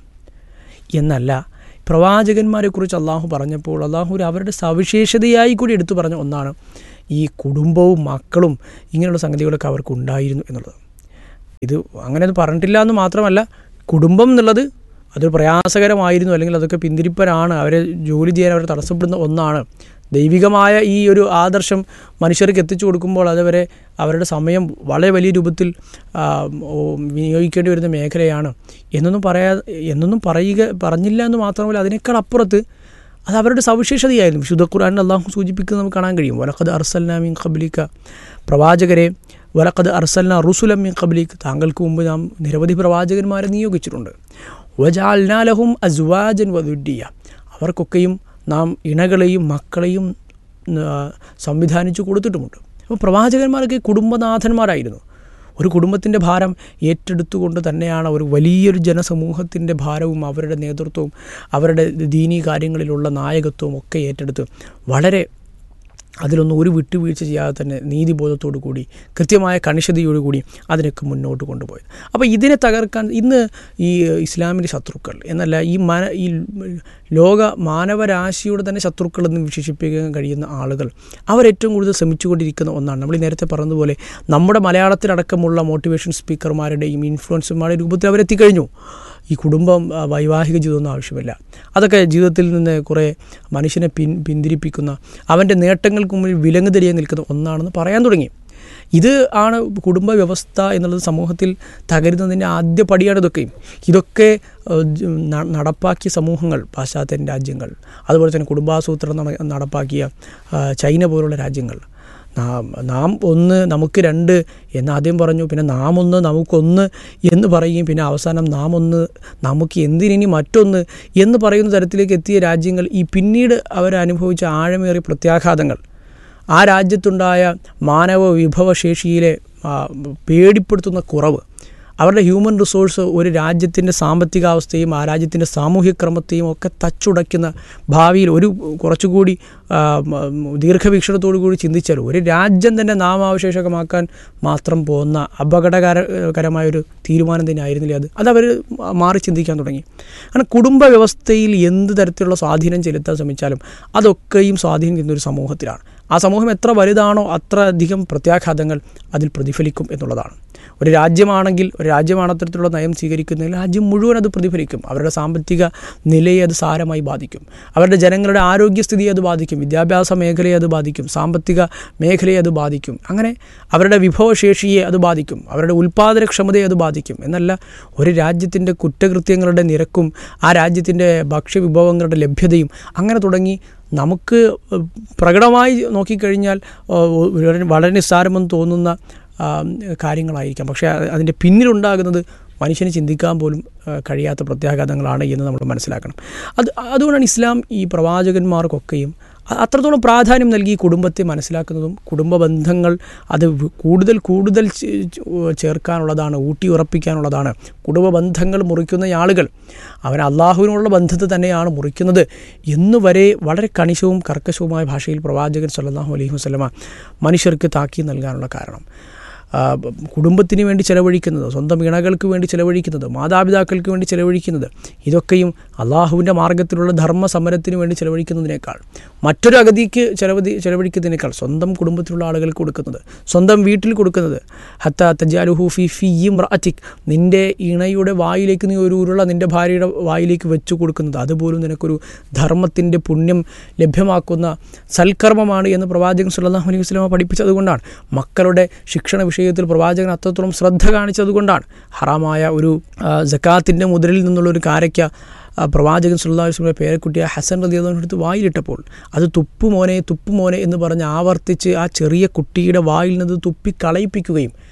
എന്നല്ല പ്രവാചകന്മാരെക്കുറിച്ച് അള്ളാഹു പറഞ്ഞപ്പോൾ അള്ളാഹു ഒരു അവരുടെ സവിശേഷതയായി കൂടി എടുത്തു പറഞ്ഞ ഒന്നാണ് ഈ കുടുംബവും മക്കളും ഇങ്ങനെയുള്ള സംഗതികളൊക്കെ അവർക്ക് ഉണ്ടായിരുന്നു എന്നുള്ളത് ഇത് അങ്ങനെ അത് പറഞ്ഞിട്ടില്ല എന്ന് മാത്രമല്ല കുടുംബം എന്നുള്ളത് അതൊരു പ്രയാസകരമായിരുന്നു അല്ലെങ്കിൽ അതൊക്കെ പിന്തിരിപ്പനാണ് അവരെ ജോലി ചെയ്യാൻ അവർ തടസ്സപ്പെടുന്ന ഒന്നാണ് ദൈവികമായ ഈ ഒരു ആദർശം മനുഷ്യർക്ക് എത്തിച്ചു കൊടുക്കുമ്പോൾ അതവരെ അവരുടെ സമയം വളരെ വലിയ രൂപത്തിൽ ആ, ഓ, വിനിയോഗിക്കേണ്ടി വരുന്ന മേഖലയാണ് എന്നൊന്നും പറയാ എന്നൊന്നും പറയുക പറഞ്ഞില്ല എന്ന് മാത്രമല്ല അതിനേക്കാൾ അപ്പുറത്ത് അത് അവരുടെ സവിശേഷതയായിരുന്നു വിശുദ്ധ ഖുർആൻ അള്ളാഹു സൂചിപ്പിക്കുന്നത് നമുക്ക് കാണാൻ കഴിയും വലഖദ് അർസൽന മീൻ ഖബ്ലിക്ക പ്രവാചകരെ വലഖദ് അർസൽന റുസുലം മീൻ ഖബ്ലിക്ക് താങ്കൾക്ക് മുമ്പ് നാം നിരവധി പ്രവാചകന്മാരെ നിയോഗിച്ചിട്ടുണ്ട് വജാൽനാലഹും അസ്വാജൻ വദുഡിയ അവർക്കൊക്കെയും നാം ഇണകളെയും മക്കളെയും ആ, സംവിധാനിച്ചു കൊടുത്തിട്ടുമുണ്ട് അപ്പോൾ പ്രവാചകന്മാരൊക്കെ കുടുംബനാഥന്മാരായിരുന്നു ഒരു കുടുംബത്തിൻ്റെ ഭാരം ഏറ്റെടുത്തുകൊണ്ട് തന്നെയാണ് ഒരു വലിയൊരു ജനസമൂഹത്തിൻ്റെ ഭാരവും അവരുടെ നേതൃത്വവും അവരുടെ ദീനീ കാര്യങ്ങളിലുള്ള നായകത്വവും ഒക്കെ ഏറ്റെടുത്ത് വളരെ അതിലൊന്നും ഒരു വിട്ടുവീഴ്ച ചെയ്യാതെ തന്നെ നീതിബോധത്തോടു കൂടി കൃത്യമായ കണിശതയോടു കൂടി അതിനൊക്കെ മുന്നോട്ട് കൊണ്ടുപോയത് അപ്പോൾ ഇതിനെ തകർക്കാൻ ഇന്ന് ഈ ഇസ്ലാമിൻ്റെ ശത്രുക്കൾ എന്നല്ല ഈ മന ഈ ലോക മാനവരാശിയുടെ തന്നെ ശത്രുക്കൾ എന്ന് വിശേഷിപ്പിക്കാൻ കഴിയുന്ന ആളുകൾ അവരേറ്റവും കൂടുതൽ ശ്രമിച്ചുകൊണ്ടിരിക്കുന്ന ഒന്നാണ് നമ്മൾ ഈ നേരത്തെ പറഞ്ഞതുപോലെ നമ്മുടെ മലയാളത്തിലടക്കമുള്ള മോട്ടിവേഷൻ സ്പീക്കർമാരുടെയും ഇൻഫ്ലുവൻസർമാരുടെ രൂപത്തിൽ അവരെത്തിക്കഴിഞ്ഞു ഈ കുടുംബം ആ, വൈവാഹിക ജീവിതമൊന്നും ആവശ്യമില്ല അതൊക്കെ ജീവിതത്തിൽ നിന്ന് കുറേ മനുഷ്യനെ പിൻ പിന്തിരിപ്പിക്കുന്ന അവൻ്റെ നേട്ടങ്ങൾക്ക് മുമ്പിൽ വിലങ്ങ് തെരിയാൻ നിൽക്കുന്ന ഒന്നാണെന്ന് പറയാൻ തുടങ്ങി ഇത് ആണ് കുടുംബ വ്യവസ്ഥ എന്നുള്ളത് സമൂഹത്തിൽ തകരുന്നതിൻ്റെ ആദ്യ പടിയാണ് ഇതൊക്കെയും ഇതൊക്കെ ഏഹ്, ജ- ന- നടപ്പാക്കിയ സമൂഹങ്ങൾ പാശ്ചാത്യ രാജ്യങ്ങൾ അതുപോലെ തന്നെ കുടുംബാസൂത്രണം നട- നടപ്പാക്കിയ ആ, ചൈന പോലുള്ള രാജ്യങ്ങൾ നാം നാം ഒന്ന് നമുക്ക് രണ്ട് എന്ന് ആദ്യം പറഞ്ഞു പിന്നെ നാം ഒന്ന് നമുക്കൊന്ന് എന്ന് പറയുകയും പിന്നെ അവസാനം നാം ഒന്ന് നമുക്ക് എന്തിനി മറ്റൊന്ന് എന്ന് പറയുന്ന തരത്തിലേക്ക് എത്തിയ രാജ്യങ്ങൾ ഈ പിന്നീട് അവരനുഭവിച്ച ആഴമേറിയ പ്രത്യാഘാതങ്ങൾ ആ രാജ്യത്തുണ്ടായ മാനവ വിഭവശേഷിയിലെ ആ, പേടിപ്പെടുത്തുന്ന കുറവ് അവരുടെ ഹ്യൂമൻ റിസോഴ്സ് ഒരു രാജ്യത്തിൻ്റെ സാമ്പത്തികാവസ്ഥയും ആ രാജ്യത്തിൻ്റെ സാമൂഹ്യക്രമത്തെയും ഒക്കെ തച്ചുടയ്ക്കുന്ന ഭാവിയിൽ ഒരു കുറച്ചുകൂടി ആ, മ, ദീർഘവീക്ഷണത്തോടു കൂടി ചിന്തിച്ചാൽ ഒരു രാജ്യം തന്നെ നാമാവശേഷകമാക്കാൻ മാത്രം പോകുന്ന അപകടകരകരമായൊരു തീരുമാനം തന്നെ ആയിരുന്നില്ല അത് അത് അവർ മാറി ചിന്തിക്കാൻ തുടങ്ങി കാരണം കുടുംബ വ്യവസ്ഥയിൽ എന്ത് തരത്തിലുള്ള സ്വാധീനം ചെലുത്താൻ ശ്രമിച്ചാലും അതൊക്കെയും സ്വാധീനം ചെയ്യുന്ന ഒരു സമൂഹത്തിലാണ് ആ സമൂഹം എത്ര വലുതാണോ അത്ര അധികം പ്രത്യാഘാതങ്ങൾ അതിൽ പ്രതിഫലിക്കും എന്നുള്ളതാണ് ഒരു രാജ്യമാണെങ്കിൽ ഒരു രാജ്യമാണ് അത്തരത്തിലുള്ള നയം സ്വീകരിക്കുന്നതിൽ രാജ്യം മുഴുവൻ അത് പ്രതിഫലിക്കും അവരുടെ സാമ്പത്തിക നിലയെ അത് സാരമായി ബാധിക്കും അവരുടെ ജനങ്ങളുടെ ആരോഗ്യസ്ഥിതിയെ അത് ബാധിക്കും വിദ്യാഭ്യാസ മേഖലയെ അത് ബാധിക്കും സാമ്പത്തിക മേഖലയെ അത് ബാധിക്കും അങ്ങനെ അവരുടെ വിഭവശേഷിയെ അത് ബാധിക്കും അവരുടെ ഉൽപ്പാദനക്ഷമതയെ അത് ബാധിക്കും എന്നല്ല ഒരു രാജ്യത്തിൻ്റെ കുറ്റകൃത്യങ്ങളുടെ നിരക്കും ആ രാജ്യത്തിൻ്റെ ഭക്ഷ്യവിഭവങ്ങളുടെ ലഭ്യതയും അങ്ങനെ തുടങ്ങി നമുക്ക് പ്രകടമായി നോക്കിക്കഴിഞ്ഞാൽ വളരെ വളരെ നിസ്സാരമെന്ന് തോന്നുന്ന ആ, കാര്യങ്ങളായിരിക്കാം പക്ഷേ അത് അതിൻ്റെ പിന്നിലുണ്ടാകുന്നത് മനുഷ്യന് ചിന്തിക്കാൻ പോലും ആ, കഴിയാത്ത പ്രത്യാഘാതങ്ങളാണ് എന്ന് നമ്മൾ മനസ്സിലാക്കണം അത് അതുകൊണ്ടാണ് ഇസ്ലാം ഈ പ്രവാചകന്മാർക്കൊക്കെയും അ- അത്രത്തോളം പ്രാധാന്യം നൽകി ഈ കുടുംബത്തെ മനസ്സിലാക്കുന്നതും കുടുംബ ബന്ധങ്ങൾ അത് വ- കൂടുതൽ കൂടുതൽ ചേ- ചേ- ചേർക്കാനുള്ളതാണ് ഊട്ടി ഉറപ്പിക്കാനുള്ളതാണ് കുടുംബ ബന്ധങ്ങൾ മുറിക്കുന്ന ആളുകൾ അവൻ അള്ളാഹുവിനുള്ള ബന്ധത്തെ തന്നെയാണ് മുറിക്കുന്നത് എന്നുവരെ വളരെ കണിശവും കർക്കശവുമായ ഭാഷയിൽ പ്രവാചകൻ സല്ലല്ലാഹു അലൈഹി വസല്ലമ മനുഷ്യർക്ക് താക്കി നൽകാനുള്ള കാരണം ആ, ബ- കുടുംബത്തിന് വേണ്ടി ചെലവഴിക്കുന്നത് സ്വന്തം ഇണകൾക്ക് വേണ്ടി ചെലവഴിക്കുന്നത് മാതാപിതാക്കൾക്ക് വേണ്ടി ചെലവഴിക്കുന്നത് ഇതൊക്കെയും അള്ളാഹുവിൻ്റെ മാർഗത്തിലുള്ള ധർമ്മ സമരത്തിന് വേണ്ടി ചെലവഴിക്കുന്നതിനേക്കാൾ മറ്റൊരു അഗതിക്ക് ചെലവതി ചെലവഴിക്കുന്നതിനേക്കാൾ സ്വന്തം കുടുംബത്തിലുള്ള ആളുകൾക്ക് കൊടുക്കുന്നത് സ്വന്തം വീട്ടിൽ കൊടുക്കുന്നത് ഹത്ത തജാലുഹു ഫി ഫിയും റാറ്റിക് നിൻ്റെ ഇണയുടെ വായിലേക്ക് നീ ഒരു ഉരുള നിൻ്റെ ഭാര്യയുടെ വായിലേക്ക് വെച്ചു കൊടുക്കുന്നത് അതുപോലും നിനക്കൊരു ധർമ്മത്തിൻ്റെ പുണ്യം ലഭ്യമാക്കുന്ന സൽക്കർമ്മമാണ് എന്ന് പ്രവാചകൻ സല്ലല്ലാഹു അലൈഹി വസല്ലമ പഠിപ്പിച്ചതുകൊണ്ടാണ് മക്കളുടെ ശിക്ഷണ വിഷയത്തിൽ പ്രവാചകൻ അത്രത്തോളം ശ്രദ്ധ കാണിച്ചതുകൊണ്ടാണ് ഹറാമായ ഒരു ആ, ജക്കാത്തിൻ്റെ മുതലിൽ നിന്നുള്ള ഒരു കാരയ്ക്ക ആ, പ്രവാചകൻ സല്ലല്ലാഹു അലൈഹി വസല്ലമയുടെ പേരക്കുട്ടിയെ ഹസൻ റതി എടുത്ത് വായിലിട്ടപ്പോൾ അത് തുപ്പുമോനെ തുപ്പുമോനെ എന്ന് പറഞ്ഞ് ആവർത്തിച്ച് ആ ചെറിയ കുട്ടിയുടെ വായിൽ നിന്ന് തുപ്പി കളയിപ്പിക്കുകയും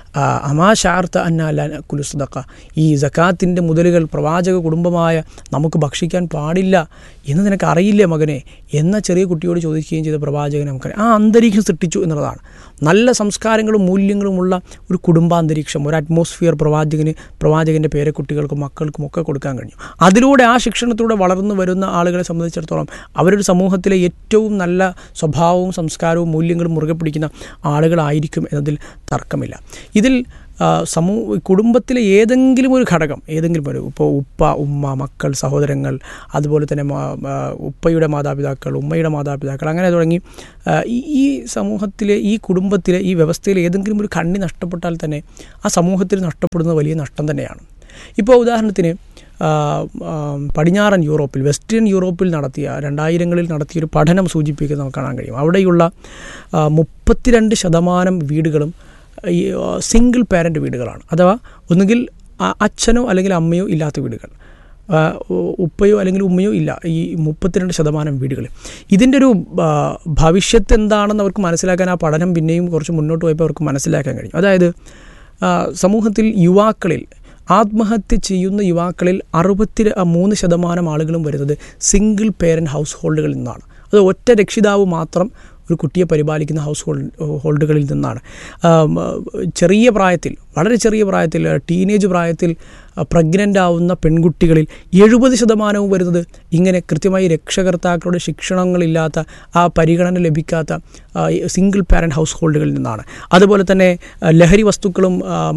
ആ, അമാ ഷാർത്ത അന്നാല കുലുസ്തക്ക ഈ ജക്കാത്തിൻ്റെ മുതലുകൾ പ്രവാചക കുടുംബമായ നമുക്ക് ഭക്ഷിക്കാൻ പാടില്ല എന്ന് നിനക്ക് അറിയില്ലേ മകനെ എന്ന ചെറിയ കുട്ടിയോട് ചോദിക്കുകയും ചെയ്ത പ്രവാചകൻ നമുക്കറിയാം ആ അന്തരീക്ഷം സൃഷ്ടിച്ചു എന്നുള്ളതാണ് നല്ല സംസ്കാരങ്ങളും മൂല്യങ്ങളുമുള്ള ഒരു കുടുംബാന്തരീക്ഷം ഒരു അറ്റ്മോസ്ഫിയർ പ്രവാചകന് പ്രവാചകൻ്റെ പേരക്കുട്ടികൾക്കും മക്കൾക്കും ഒക്കെ കൊടുക്കാൻ കഴിഞ്ഞു അതിലൂടെ ആ ശിക്ഷണത്തിലൂടെ വളർന്നു വരുന്ന ആളുകളെ സംബന്ധിച്ചിടത്തോളം അവരൊരു സമൂഹത്തിലെ ഏറ്റവും നല്ല സ്വഭാവവും സംസ്കാരവും മൂല്യങ്ങളും മുറുകെ പിടിക്കുന്ന ആളുകളായിരിക്കും എന്നതിൽ തർക്കമില്ല ഇതിൽ ആ, സമൂഹ കുടുംബത്തിലെ ഏതെങ്കിലും ഒരു ഘടകം ഏതെങ്കിലും ഒരു ഇപ്പോൾ ഉപ്പ ഉമ്മ മക്കൾ സഹോദരങ്ങൾ അതുപോലെ തന്നെ മാ- ആ, ഉപ്പയുടെ മാതാപിതാക്കൾ ഉമ്മയുടെ മാതാപിതാക്കൾ അങ്ങനെ തുടങ്ങി ആ, ഈ- ഈ സമൂഹത്തിലെ ഈ കുടുംബത്തിലെ ഈ വ്യവസ്ഥയിൽ ഏതെങ്കിലും ഒരു കണ്ണി നഷ്ടപ്പെട്ടാൽ തന്നെ ആ സമൂഹത്തിൽ നഷ്ടപ്പെടുന്ന വലിയ നഷ്ടം തന്നെയാണ് ഇപ്പോൾ ഉദാഹരണത്തിന് ആ, ആ, പടിഞ്ഞാറൻ യൂറോപ്പിൽ വെസ്റ്റേൺ യൂറോപ്പിൽ നടത്തിയ രണ്ടായിരങ്ങളിൽ നടത്തിയ ഒരു പഠനം സൂചിപ്പിക്കുന്നത് നമുക്ക് കാണാൻ കഴിയും അവിടെയുള്ള ആ, മുപ്പത്തിരണ്ട് ശതമാനം വീടുകളും ഈ സിംഗിൾ പാരൻ്റ് വീടുകളാണ് അഥവാ ഒന്നുകിൽ അ- അച്ഛനോ അല്ലെങ്കിൽ അമ്മയോ ഇല്ലാത്ത വീടുകൾ ആ, ഉ- ഉപ്പയോ അല്ലെങ്കിൽ ഉമ്മയോ ഇല്ല ഈ മുപ്പത്തിരണ്ട് ശതമാനം വീടുകൾ ഇതിൻ്റെ ഒരു ആ, ഭവിഷ്യത്ത് എന്താണെന്ന് അവർക്ക് മനസ്സിലാക്കാൻ ആ പഠനം പിന്നെയും കുറച്ച് മുന്നോട്ട് പോയപ്പോൾ അവർക്ക് മനസ്സിലാക്കാൻ കഴിഞ്ഞു അതായത് ആ, സമൂഹത്തിൽ യുവാക്കളിൽ ആത്മഹത്യ ചെയ്യുന്ന യുവാക്കളിൽ അറുപത്തി മൂന്ന് ശതമാനം ആളുകളും വരുന്നത് സിംഗിൾ പേരൻറ്റ് ഹൗസ് ഹോൾഡുകളിൽ നിന്നാണ് അത് ഒറ്റ രക്ഷിതാവ് മാത്രം ഒരു കുട്ടിയെ പരിപാലിക്കുന്ന ഹൗസ് ഹോൾഡ് ഹോൾഡുകളിൽ നിന്നാണ് ആം, ചെറിയ പ്രായത്തിൽ വളരെ ചെറിയ പ്രായത്തിൽ ടീനേജ് പ്രായത്തിൽ പ്രഗ്നൻ്റ് ആവുന്ന പെൺകുട്ടികളിൽ എഴുപത് ശതമാനവും വരുന്നത് ഇങ്ങനെ കൃത്യമായി രക്ഷകർത്താക്കളുടെ ശിക്ഷണങ്ങളില്ലാത്ത ആ പരിഗണന ലഭിക്കാത്ത ആ, സിംഗിൾ പാരൻറ്റ് ഹൗസ് ഹോൾഡുകളിൽ നിന്നാണ് അതുപോലെ തന്നെ ആ, ലഹരി വസ്തുക്കളും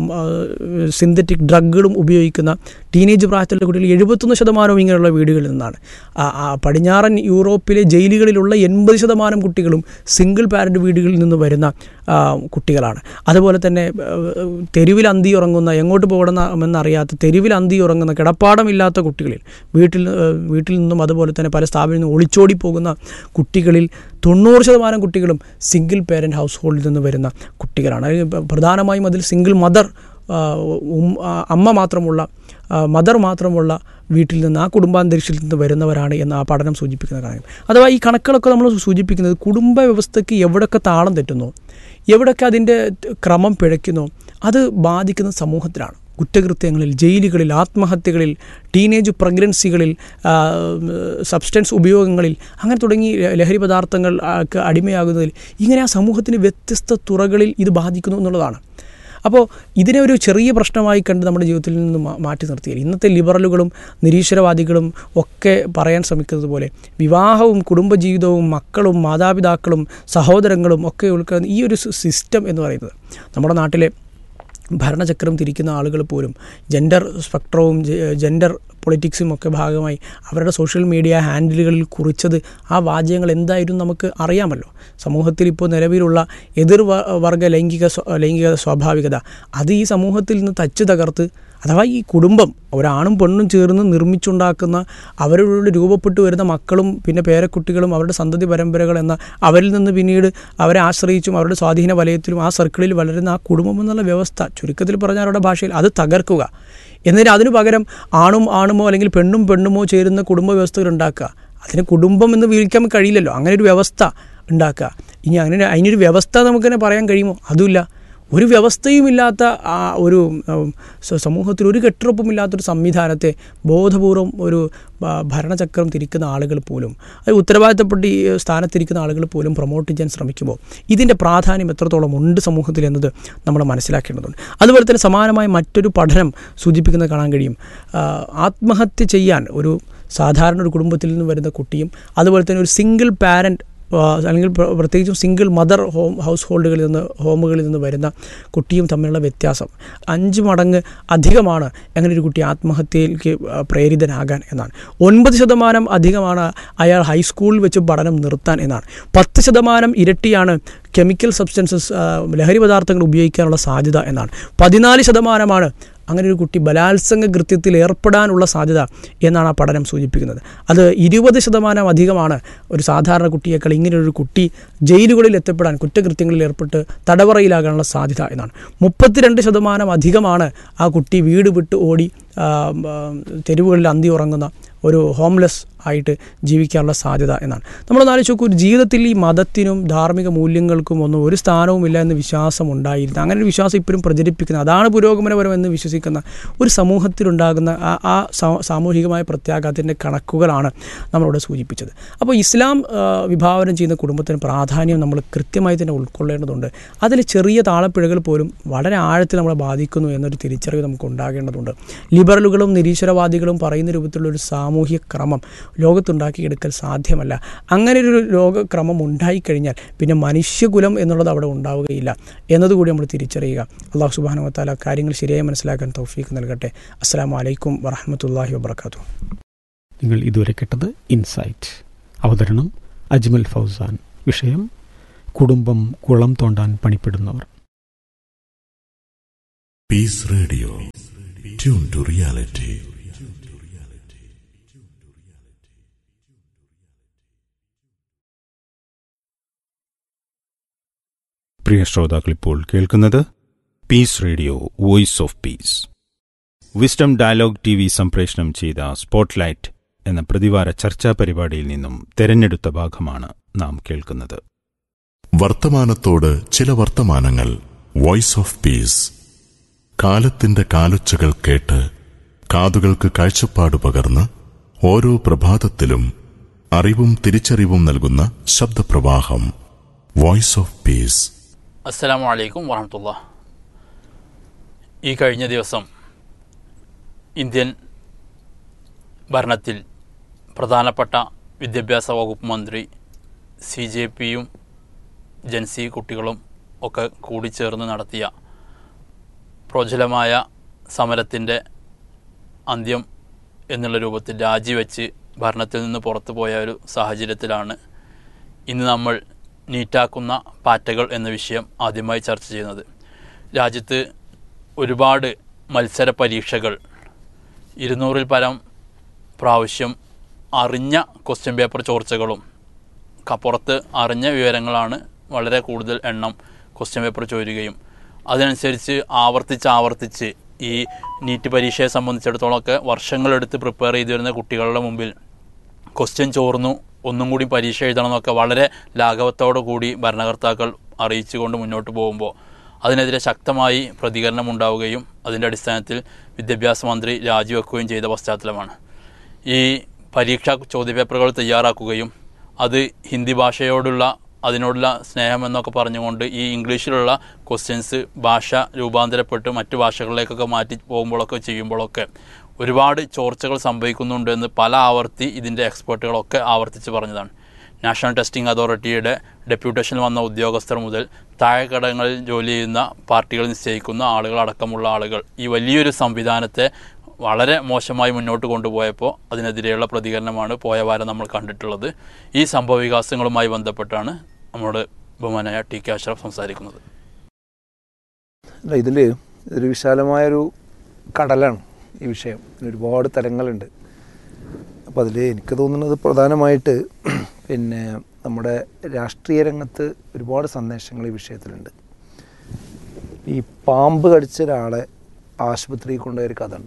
സിന്തറ്റിക് ഡ്രഗുകളും ഉപയോഗിക്കുന്ന ടീനേജ് പ്രായത്തിലുള്ള കുട്ടികൾ എഴുപത്തൊന്ന് ശതമാനവും ഇങ്ങനെയുള്ള വീടുകളിൽ നിന്നാണ് ആ, ആ, പടിഞ്ഞാറൻ യൂറോപ്പിലെ ജയിലുകളിലുള്ള എൺപത് ശതമാനം കുട്ടികളും സിംഗിൾ പാരൻ്റ് വീടുകളിൽ നിന്ന് വരുന്ന ആ, കുട്ടികളാണ് അതുപോലെ തന്നെ ആ, തെരുവിൽ അന്തി ഉറങ്ങുന്ന എങ്ങോട്ട് പോകണമെന്നറിയാത്ത തെരുവിൽ അന്തി ഉറങ്ങുന്ന കിടപ്പാടമില്ലാത്ത കുട്ടികളിൽ വീട്ടിൽ ആ, വീട്ടിൽ നിന്നും അതുപോലെ തന്നെ പല സ്ഥാപനങ്ങളിൽ നിന്നും ഒളിച്ചോടി പോകുന്ന കുട്ടികളിൽ തൊണ്ണൂറ് ശതമാനം കുട്ടികളും സിംഗിൾ പേരൻറ്റ് ഹൗസ് ഹോൾഡിൽ നിന്ന് വരുന്ന കുട്ടികളാണ് അത് പ്രധാനമായും അതിൽ സിംഗിൾ മദർ ആ, ഉം- ആ, അമ്മ മാത്രമുള്ള ആ, മദർ മാത്രമുള്ള വീട്ടിൽ നിന്ന് ആ കുടുംബാന്തരീക്ഷത്തിൽ നിന്ന് വരുന്നവരാണ് എന്ന് ആ പഠനം സൂചിപ്പിക്കുന്ന കാര്യം അഥവാ ഈ കണക്കുകളൊക്കെ നമ്മൾ സൂചിപ്പിക്കുന്നത് കുടുംബ വ്യവസ്ഥയ്ക്ക് എവിടെയൊക്കെ താളം തെറ്റുന്നു എവിടെയൊക്കെ അതിൻ്റെ ക്രമം പിഴയ്ക്കുന്നോ അത് ബാധിക്കുന്നത് സമൂഹത്തിലാണ് കുറ്റകൃത്യങ്ങളിൽ ജയിലുകളിൽ ആത്മഹത്യകളിൽ ടീനേജ് പ്രഗ്നൻസികളിൽ ആ, സബ്സ്റ്റൻസ് ഉപയോഗങ്ങളിൽ അങ്ങനെ തുടങ്ങി ലഹരി പദാർത്ഥങ്ങൾ ആക്ക് അടിമയാകുന്നതിൽ ഇങ്ങനെ ആ സമൂഹത്തിന് വ്യത്യസ്ത തുറകളിൽ ഇത് ബാധിക്കുന്നു എന്നുള്ളതാണ് അപ്പോൾ ഇതിനെ ഒരു ചെറിയ പ്രശ്നമായി കണ്ട് നമ്മുടെ ജീവിതത്തിൽ നിന്ന് മാ- മാറ്റി നിർത്തിയാൽ ഇന്നത്തെ ലിബറലുകളും നിരീശ്വരവാദികളും ഒക്കെ പറയാൻ ശ്രമിക്കുന്നത് പോലെ വിവാഹവും കുടുംബജീവിതവും മക്കളും മാതാപിതാക്കളും സഹോദരങ്ങളും ഒക്കെ ഉൾക്കുന്ന ഈ ഒരു സി- സിസ്റ്റം എന്ന് പറയുന്നത് നമ്മുടെ നാട്ടിലെ ഭരണചക്രം തിരിക്കുന്ന ആളുകൾ പോലും ജെൻഡർ സ്പെക്ട്രവും ജെ- ജെൻഡർ പൊളിറ്റിക്സും ഒക്കെ ഭാഗമായി അവരുടെ സോഷ്യൽ മീഡിയ ഹാൻഡിലുകളിൽ കുറിച്ചത് ആ വാചകങ്ങൾ എന്തായിരുന്നു നമുക്ക് അറിയാമല്ലോ സമൂഹത്തിൽ ഇപ്പോൾ നിലവിലുള്ള എതിർ വ- വർഗ ലൈംഗിക സ്വ- ലൈംഗിക സ്വാഭാവികത അത് ഈ സമൂഹത്തിൽ നിന്ന് തച്ച് തകർത്ത് അഥവാ ഈ കുടുംബം ഒരാണും പെണ്ണും ചേർന്ന് നിർമ്മിച്ചുണ്ടാക്കുന്ന അവരോട് രൂപപ്പെട്ടു വരുന്ന മക്കളും പിന്നെ പേരക്കുട്ടികളും അവരുടെ സന്തതി പരമ്പരകൾ എന്ന അവരിൽ നിന്ന് പിന്നീട് അവരെ ആശ്രയിച്ചും അവരുടെ സ്വാധീന വലയത്തിലും ആ സർക്കിളിൽ വളരുന്ന ആ കുടുംബം എന്നുള്ള വ്യവസ്ഥ ചുരുക്കത്തിൽ പറഞ്ഞാൽ അവരുടെ ഭാഷയിൽ അത് തകർക്കുക എന്നിട്ട് അതിനു പകരം ആണും ആണുമോ അല്ലെങ്കിൽ പെണ്ണും പെണ്ണുമോ ചേരുന്ന കുടുംബ വ്യവസ്ഥകൾ ഉണ്ടാക്കുക അതിന് കുടുംബം എന്ന് വിളിക്കാൻ കഴിയില്ലല്ലോ അങ്ങനെ ഒരു വ്യവസ്ഥ ഉണ്ടാക്കുക ഇനി അങ്ങനെ അതിനൊരു വ്യവസ്ഥ നമുക്ക് തന്നെ പറയാൻ കഴിയുമോ അതുമില്ല ഒരു വ്യവസ്ഥയുമില്ലാത്ത ആ ഒരു ഉം, സ- സമൂഹത്തിൽ ഒരു കെട്ടുറപ്പുമില്ലാത്തൊരു സംവിധാനത്തെ ബോധപൂർവം ഒരു ആ, ഭരണചക്രം തിരിക്കുന്ന ആളുകൾ പോലും അത് ഉത്തരവാദിത്തപ്പെട്ട് ഈ സ്ഥാനത്തിരിക്കുന്ന ആളുകൾ പോലും പ്രൊമോട്ട് ചെയ്യാൻ ശ്രമിക്കുമ്പോൾ ഇതിൻ്റെ പ്രാധാന്യം എത്രത്തോളം ഉണ്ട് സമൂഹത്തിൽ എന്നത് നമ്മൾ മനസ്സിലാക്കേണ്ടതുണ്ട് അതുപോലെ തന്നെ സമാനമായ മറ്റൊരു പഠനം സൂചിപ്പിക്കുന്നത് കാണാൻ കഴിയും ആ, ആത്മഹത്യ ചെയ്യാൻ ഒരു സാധാരണ ഒരു കുടുംബത്തിൽ നിന്ന് വരുന്ന കുട്ടിയും അതുപോലെ തന്നെ ഒരു സിംഗിൾ പാരൻറ്റ് ആ, അല്ലെങ്കിൽ പ്ര- പ്രത്യേകിച്ചും സിംഗിൾ മദർ ഹോം ഹൗസ് ഹോൾഡുകളിൽ നിന്ന് ഹോമുകളിൽ നിന്ന് വരുന്ന കുട്ടിയും തമ്മിലുള്ള വ്യത്യാസം അഞ്ച് മടങ്ങ് അധികമാണ് അങ്ങനെ ഒരു കുട്ടി ആത്മഹത്യയിലേക്ക് ആ, പ്രേരിതനാകാൻ എന്നാണ് ഒൻപത് ശതമാനം അധികമാണ് അയാൾ ഹൈസ്കൂളിൽ വെച്ച് പഠനം നിർത്താൻ എന്നാണ് പത്ത് ശതമാനം ഇരട്ടിയാണ് കെമിക്കൽ സബ്സ്റ്റൻസസ് ആ, ലഹരി പദാർത്ഥങ്ങൾ ഉപയോഗിക്കാനുള്ള സാധ്യത എന്നാണ് പതിനാല് ശതമാനമാണ് അങ്ങനെ ഒരു കുട്ടി ബലാത്സംഗ കൃത്യത്തിൽ ഏർപ്പെടാനുള്ള സാധ്യത എന്നാണ് ആ പഠനം സൂചിപ്പിക്കുന്നത് അത് ഇരുപത് ശതമാനം അധികമാണ് ഒരു സാധാരണ കുട്ടിയേക്കാൾ ഇങ്ങനെ ഒരു കുട്ടി ജയിലുകളിൽ എത്തപ്പെടാൻ കുറ്റകൃത്യങ്ങളിൽ ഏർപ്പെട്ട് തടവറയിലാകാനുള്ള സാധ്യത എന്നാണ് മുപ്പത്തിരണ്ട് ശതമാനം അധികമാണ് ആ കുട്ടി വീട് വിട്ട് ഓടി ആ, ആ, തെരുവുകളിൽ അന്തി ഉറങ്ങുന്ന ഒരു ഹോംലെസ് ആയിട്ട് ജീവിക്കാനുള്ള സാധ്യത എന്നാണ് നമ്മളൊന്ന് ആലോചിച്ച് നോക്കൂ ജീവിതത്തിൽ ഈ മതത്തിനും ധാർമ്മിക മൂല്യങ്ങൾക്കും ഒന്നും ഒരു സ്ഥാനവുമില്ല എന്ന് വിശ്വാസം ഉണ്ടായിരുന്നു അങ്ങനെ ഒരു വിശ്വാസം ഇപ്പോഴും പ്രചരിപ്പിക്കുന്ന അതാണ് പുരോഗമനപരമെന്ന് വിശ്വസിക്കുന്ന ഒരു സമൂഹത്തിലുണ്ടാകുന്ന ആ ആ സാ- സാമൂഹികമായ പ്രത്യാഘാതത്തിൻ്റെ കണക്കുകളാണ് നമ്മളിവിടെ സൂചിപ്പിച്ചത് അപ്പോൾ ഇസ്ലാം ആ, വിഭാവനം ചെയ്യുന്ന കുടുംബത്തിന് പ്രാധാന്യം നമ്മൾ കൃത്യമായി തന്നെ ഉൾക്കൊള്ളേണ്ടതുണ്ട് അതിൽ ചെറിയ താളപ്പിഴകൾ പോലും വളരെ ആഴത്തിൽ നമ്മളെ ബാധിക്കുന്നു എന്നൊരു തിരിച്ചറിവ് നമുക്ക് ഉണ്ടാകേണ്ടതുണ്ട് ലിബറലുകളും നിരീശ്വരവാദികളും പറയുന്ന രൂപത്തിലുള്ള ഒരു സാമൂഹ്യ ക്രമം ലോകത്തുണ്ടാക്കിയെടുക്കൽ സാധ്യമല്ല അങ്ങനെ ഒരു ലോകക്രമം ഉണ്ടായിക്കഴിഞ്ഞാൽ പിന്നെ മനുഷ്യകുലം എന്നുള്ളത് അവിടെ ഉണ്ടാവുകയില്ല എന്നതുകൂടി നമ്മൾ തിരിച്ചറിയുക അള്ളാഹു സുബാനുവത്താല കാര്യങ്ങൾ ശരിയായി മനസ്സിലാക്കാൻ തൗഫീക്ക് നൽകട്ടെ അസ്സാം വലൈക്കും വറഹമത്തല്ലാഹി വാബർക്കാത്തു നിങ്ങൾ ഇതുവരെ കേട്ടത് ഇൻസൈറ്റ് അവതരണം അജ്മൽ ഫൗസാൻ വിഷയം കുടുംബം കുളം തോണ്ടാൻ പണിപ്പെടുന്നവർ Peace Radio. Tune to reality. പ്രിയ ശ്രോതാക്കൾ ഇപ്പോൾ കേൾക്കുന്നത് peace radio voice of peace wisdom dialogue T V സംപ്രേഷണം ചെയ്ത സ്പോട്ട്ലൈറ്റ് എന്ന പ്രതിവാര ചർച്ചാ പരിപാടിയിൽ നിന്നും തെരഞ്ഞെടുത്ത ഭാഗമാണ് നാം കേൾക്കുന്നത് വർത്തമാനത്തോട് ചില വർത്തമാനങ്ങൾ വോയിസ് ഓഫ് പീസ് കാലത്തിന്റെ കാലൊച്ചകൾ കേട്ട് കാതുകൾക്ക് കാഴ്ചപ്പാട് പകർന്ന് ഓരോ പ്രഭാതത്തിലും അറിവും തിരിച്ചറിവും നൽകുന്ന ശബ്ദപ്രവാഹം വോയിസ് ഓഫ് പീസ് അസ്സലാമു അലൈക്കും വറഹമത്തുള്ള ഈ കഴിഞ്ഞ ദിവസം ഇന്ത്യൻ ഭരണത്തിൽ പ്രധാനപ്പെട്ട വിദ്യാഭ്യാസ വകുപ്പ് മന്ത്രി സി ജെ പിയും ജൻസി കുട്ടികളും ഒക്കെ കൂടിച്ചേർന്ന് നടത്തിയ പ്രോജ്വലമായ സമരത്തിൻ്റെ അന്ത്യം എന്നുള്ള രൂപത്തിൽ രാജിവെച്ച് ഭരണത്തിൽ നിന്ന് പുറത്തു പോയ ഒരു സാഹചര്യത്തിലാണ് ഇന്ന് നമ്മൾ നീറ്റാക്കുന്ന പാറ്റകൾ എന്ന വിഷയം ആദ്യമായി ചർച്ച ചെയ്യുന്നത് രാജ്യത്ത് ഒരുപാട് മത്സര പരീക്ഷകൾ ഇരുന്നൂറിൽ പരം പ്രാവശ്യം അറിഞ്ഞ ക്വസ്റ്റ്യൻ പേപ്പർ ചോർച്ചകളും ക- പുറത്ത് അറിഞ്ഞ വിവരങ്ങളാണ് വളരെ കൂടുതൽ എണ്ണം ക്വസ്റ്റ്യൻ പേപ്പർ ചോരുകയും അതിനനുസരിച്ച് ആവർത്തിച്ച് ആവർത്തിച്ച് ഈ നീറ്റ് പരീക്ഷയെ സംബന്ധിച്ചിടത്തോളമൊക്കെ വർഷങ്ങളെടുത്ത് പ്രിപ്പയർ ചെയ്തു വരുന്ന കുട്ടികളുടെ മുമ്പിൽ ക്വസ്റ്റ്യൻ ചോർന്നു ഒന്നും കൂടി പരീക്ഷ എഴുതണം എന്നൊക്കെ വളരെ ലാഘവത്തോടു കൂടി ഭരണകർത്താക്കൾ അറിയിച്ചുകൊണ്ട് മുന്നോട്ട് പോകുമ്പോൾ അതിനെതിരെ ശക്തമായി പ്രതികരണം ഉണ്ടാവുകയും അതിൻ്റെ അടിസ്ഥാനത്തിൽ വിദ്യാഭ്യാസ മന്ത്രി രാജിവെക്കുകയും ചെയ്ത പശ്ചാത്തലമാണ് ഈ പരീക്ഷാ ചോദ്യപേപ്പറുകൾ തയ്യാറാക്കുകയും അത് ഹിന്ദി ഭാഷയോടുള്ള അതിനോടുള്ള സ്നേഹം എന്നൊക്കെ പറഞ്ഞുകൊണ്ട് ഈ ഇംഗ്ലീഷിലുള്ള ക്വസ്റ്റ്യൻസ് ഭാഷ രൂപാന്തരപ്പെട്ട് മറ്റു ഭാഷകളിലേക്കൊക്കെ മാറ്റി പോകുമ്പോഴൊക്കെ ചെയ്യുമ്പോഴൊക്കെ ഒരുപാട് ചോർച്ചകൾ സംഭവിക്കുന്നുണ്ട് എന്ന് പല ആവർത്തി ഇതിൻ്റെ എക്സ്പേർട്ടുകളൊക്കെ ആവർത്തിച്ച് പറഞ്ഞതാണ് നാഷണൽ ടെസ്റ്റിംഗ് അതോറിറ്റിയുടെ ഡെപ്യൂട്ടേഷനിൽ വന്ന ഉദ്യോഗസ്ഥർ മുതൽ താഴെക്കടങ്ങളിൽ ജോലി ചെയ്യുന്ന പാർട്ടികൾ നിശ്ചയിക്കുന്ന ആളുകൾ അടക്കമുള്ള ആളുകൾ ഈ വലിയൊരു സംവിധാനത്തെ വളരെ മോശമായി മുന്നോട്ട് കൊണ്ടുപോയപ്പോൾ അതിനെതിരെയുള്ള പ്രതികരണമാണ് പോയ വാരം നമ്മൾ കണ്ടിട്ടുള്ളത് ഈ സംഭവ വികാസങ്ങളുമായി ബന്ധപ്പെട്ടാണ് നമ്മുടെ ബഹുമാനായ ടി കെ അഷ്റഫ് സംസാരിക്കുന്നത് അല്ല ഇതിൽ ഇതൊരു വിശാലമായൊരു കടലാണ് ഈ വിഷയം ഇതിന് ഒരുപാട് തലങ്ങളുണ്ട് അപ്പോൾ അതിൽ എനിക്ക് തോന്നുന്നത് പ്രധാനമായിട്ട് പിന്നെ നമ്മുടെ രാഷ്ട്രീയ രംഗത്ത് ഒരുപാട് സന്ദേശങ്ങൾ ഈ വിഷയത്തിലുണ്ട് ഈ പാമ്പ് കടിച്ച ഒരാളെ ആശുപത്രിയിൽ കൊണ്ടുപോയ ഒരു കഥ ഉണ്ട്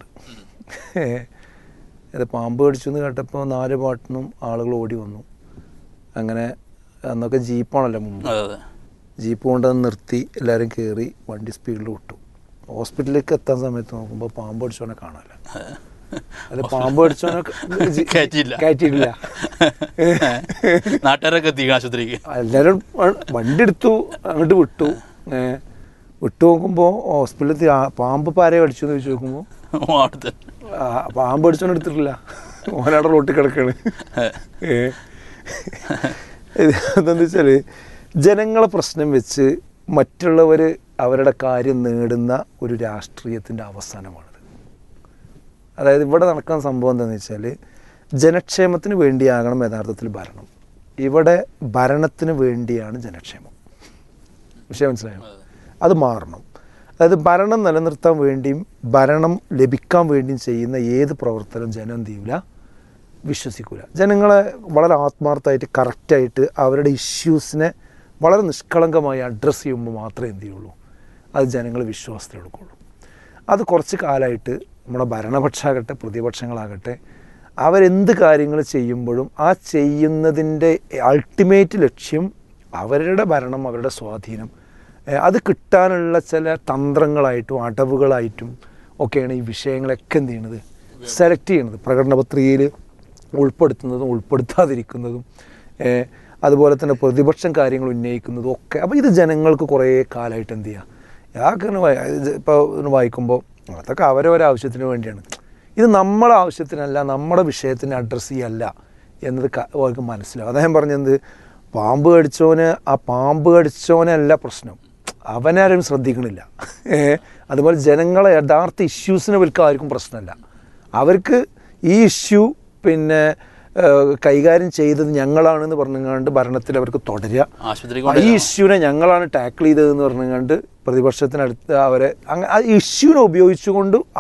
അത് പാമ്പ് കടിച്ചു എന്ന് കേട്ടപ്പോൾ നാല് പാട്ടിനും ആളുകൾ ഓടി വന്നു അങ്ങനെ അന്നൊക്കെ ജീപ്പാണല്ലോ മുമ്പ് അതെ അതെ ജീപ്പ് കൊണ്ടുവന്ന് നിർത്തി എല്ലാവരും കയറി വണ്ടി സ്പീഡിൽ വിട്ടു ഹോസ്പിറ്റലിലേക്ക് എത്താൻ സമയത്ത് നോക്കുമ്പോൾ പാമ്പ് അടിച്ചോനെ കാണാനില്ല അല്ല പാമ്പ് അടിച്ചോനെ കയറ്റിയില്ല. കയറ്റിയിട്ടില്ല നാട്ടുകാരൊക്കെ എത്തി ആശുപത്രിക്ക് എല്ലാവരും വ- വണ്ടി എടുത്തു അങ്ങോട്ട് വിട്ടു ഏ, വിട്ടു നോക്കുമ്പോൾ ഹോസ്പിറ്റലിൽ പാമ്പ് പാരയെ കടിച്ചു എന്ന് ചോദിച്ചു നോക്കുമ്പോൾ അവിടുത്തെ ആ, പാമ്പ് അടിച്ചോനെ എടുത്തിട്ടില്ല ഓനവിടെ റോട്ടിൽ കിടക്കാണ് ഏ. ഇത് എന്താന്ന് വെച്ചാൽ ജനങ്ങളെ പ്രശ്നം വെച്ച് മറ്റുള്ളവർ അവരുടെ കാര്യം നേടുന്ന ഒരു രാഷ്ട്രീയത്തിൻ്റെ അവസാനമാണിത് അതായത് ഇവിടെ നടക്കുന്ന സംഭവം എന്താണെന്ന് വെച്ചാൽ ജനക്ഷേമത്തിന് വേണ്ടിയാകണം യഥാർത്ഥത്തിൽ ഭരണം ഇവിടെ ഭരണത്തിന് വേണ്ടിയാണ് ജനക്ഷേമം വിഷയം മനസ്സിലായോ അത് മാറണം അതായത് ഭരണം നിലനിർത്താൻ വേണ്ടിയും ഭരണം ലഭിക്കാൻ വേണ്ടിയും ചെയ്യുന്ന ഏത് പ്രവർത്തനം ജനം എന്ത് ചെയ്യൂല വിശ്വസിക്കൂല ജനങ്ങളെ വളരെ ആത്മാർത്ഥമായിട്ട് കറക്റ്റായിട്ട് അവരുടെ ഇഷ്യൂസിനെ വളരെ നിഷ്കളങ്കമായി അഡ്രസ്സ് ചെയ്യുമ്പോൾ മാത്രമേ എന്ത് ചെയ്യുള്ളൂ അത് ജനങ്ങൾ വിശ്വാസത്തിലെടുക്കുള്ളൂ അത് കുറച്ച് കാലമായിട്ട് നമ്മുടെ ഭരണപക്ഷമാകട്ടെ പ്രതിപക്ഷങ്ങളാകട്ടെ അവരെന്ത് കാര്യങ്ങൾ ചെയ്യുമ്പോഴും ആ ചെയ്യുന്നതിൻ്റെ അൾട്ടിമേറ്റ് ലക്ഷ്യം അവരുടെ ഭരണം അവരുടെ സ്വാധീനം ഏഹ് അത് കിട്ടാനുള്ള ചില തന്ത്രങ്ങളായിട്ടും അടവുകളായിട്ടും ഒക്കെയാണ് ഈ വിഷയങ്ങളൊക്കെ എന്ത് ചെയ്യണത് സെലക്ട് ചെയ്യണത് പ്രകടന പത്രികയിൽ ഉൾപ്പെടുത്തുന്നതും ഉൾപ്പെടുത്താതിരിക്കുന്നതും ഏഹ് അതുപോലെ തന്നെ പ്രതിപക്ഷം കാര്യങ്ങൾ ഉന്നയിക്കുന്നതും ഒക്കെ അപ്പോൾ ഇത് ജനങ്ങൾക്ക് കുറേ കാലമായിട്ട് എന്ത് ചെയ്യുക യാതൊക്കെ ഇപ്പോൾ ഒന്ന് വായിക്കുമ്പോൾ അതൊക്കെ അവരവരെ ആവശ്യത്തിന് വേണ്ടിയാണ് ഇത് നമ്മളെ ആവശ്യത്തിനല്ല നമ്മുടെ വിഷയത്തിന് അഡ്രസ്സ് ചെയ്യല്ല എന്നത് ക- അവർക്ക് മനസ്സിലാവും അദ്ദേഹം പറഞ്ഞത് പാമ്പ് കടിച്ചോന് ആ പാമ്പ് കടിച്ചോനല്ല പ്രശ്നം അവനാരും ശ്രദ്ധിക്കണില്ല ഏ, അതുപോലെ ജനങ്ങളെ യഥാർത്ഥ ഇഷ്യൂസിനെ അവർക്ക് ആർക്കും പ്രശ്നമല്ല അവർക്ക് ഈ ഇഷ്യൂ പിന്നെ ഏഹ്, കൈകാര്യം ചെയ്തത് ഞങ്ങളാണെന്ന് പറഞ്ഞുകൊണ്ട് ഭരണത്തിൽ അവർക്ക് തുടരുക ആശുപത്രി ആ, ഈ ഇഷ്യൂനെ ഞങ്ങളാണ് ടാക്കിൾ ചെയ്തതെന്ന് പറഞ്ഞുകൊണ്ട് പ്രതിപക്ഷത്തിനടുത്ത് അവരെ അങ്ങ ആ ഇഷ്യൂനെ ഉപയോഗിച്ചുകൊണ്ട്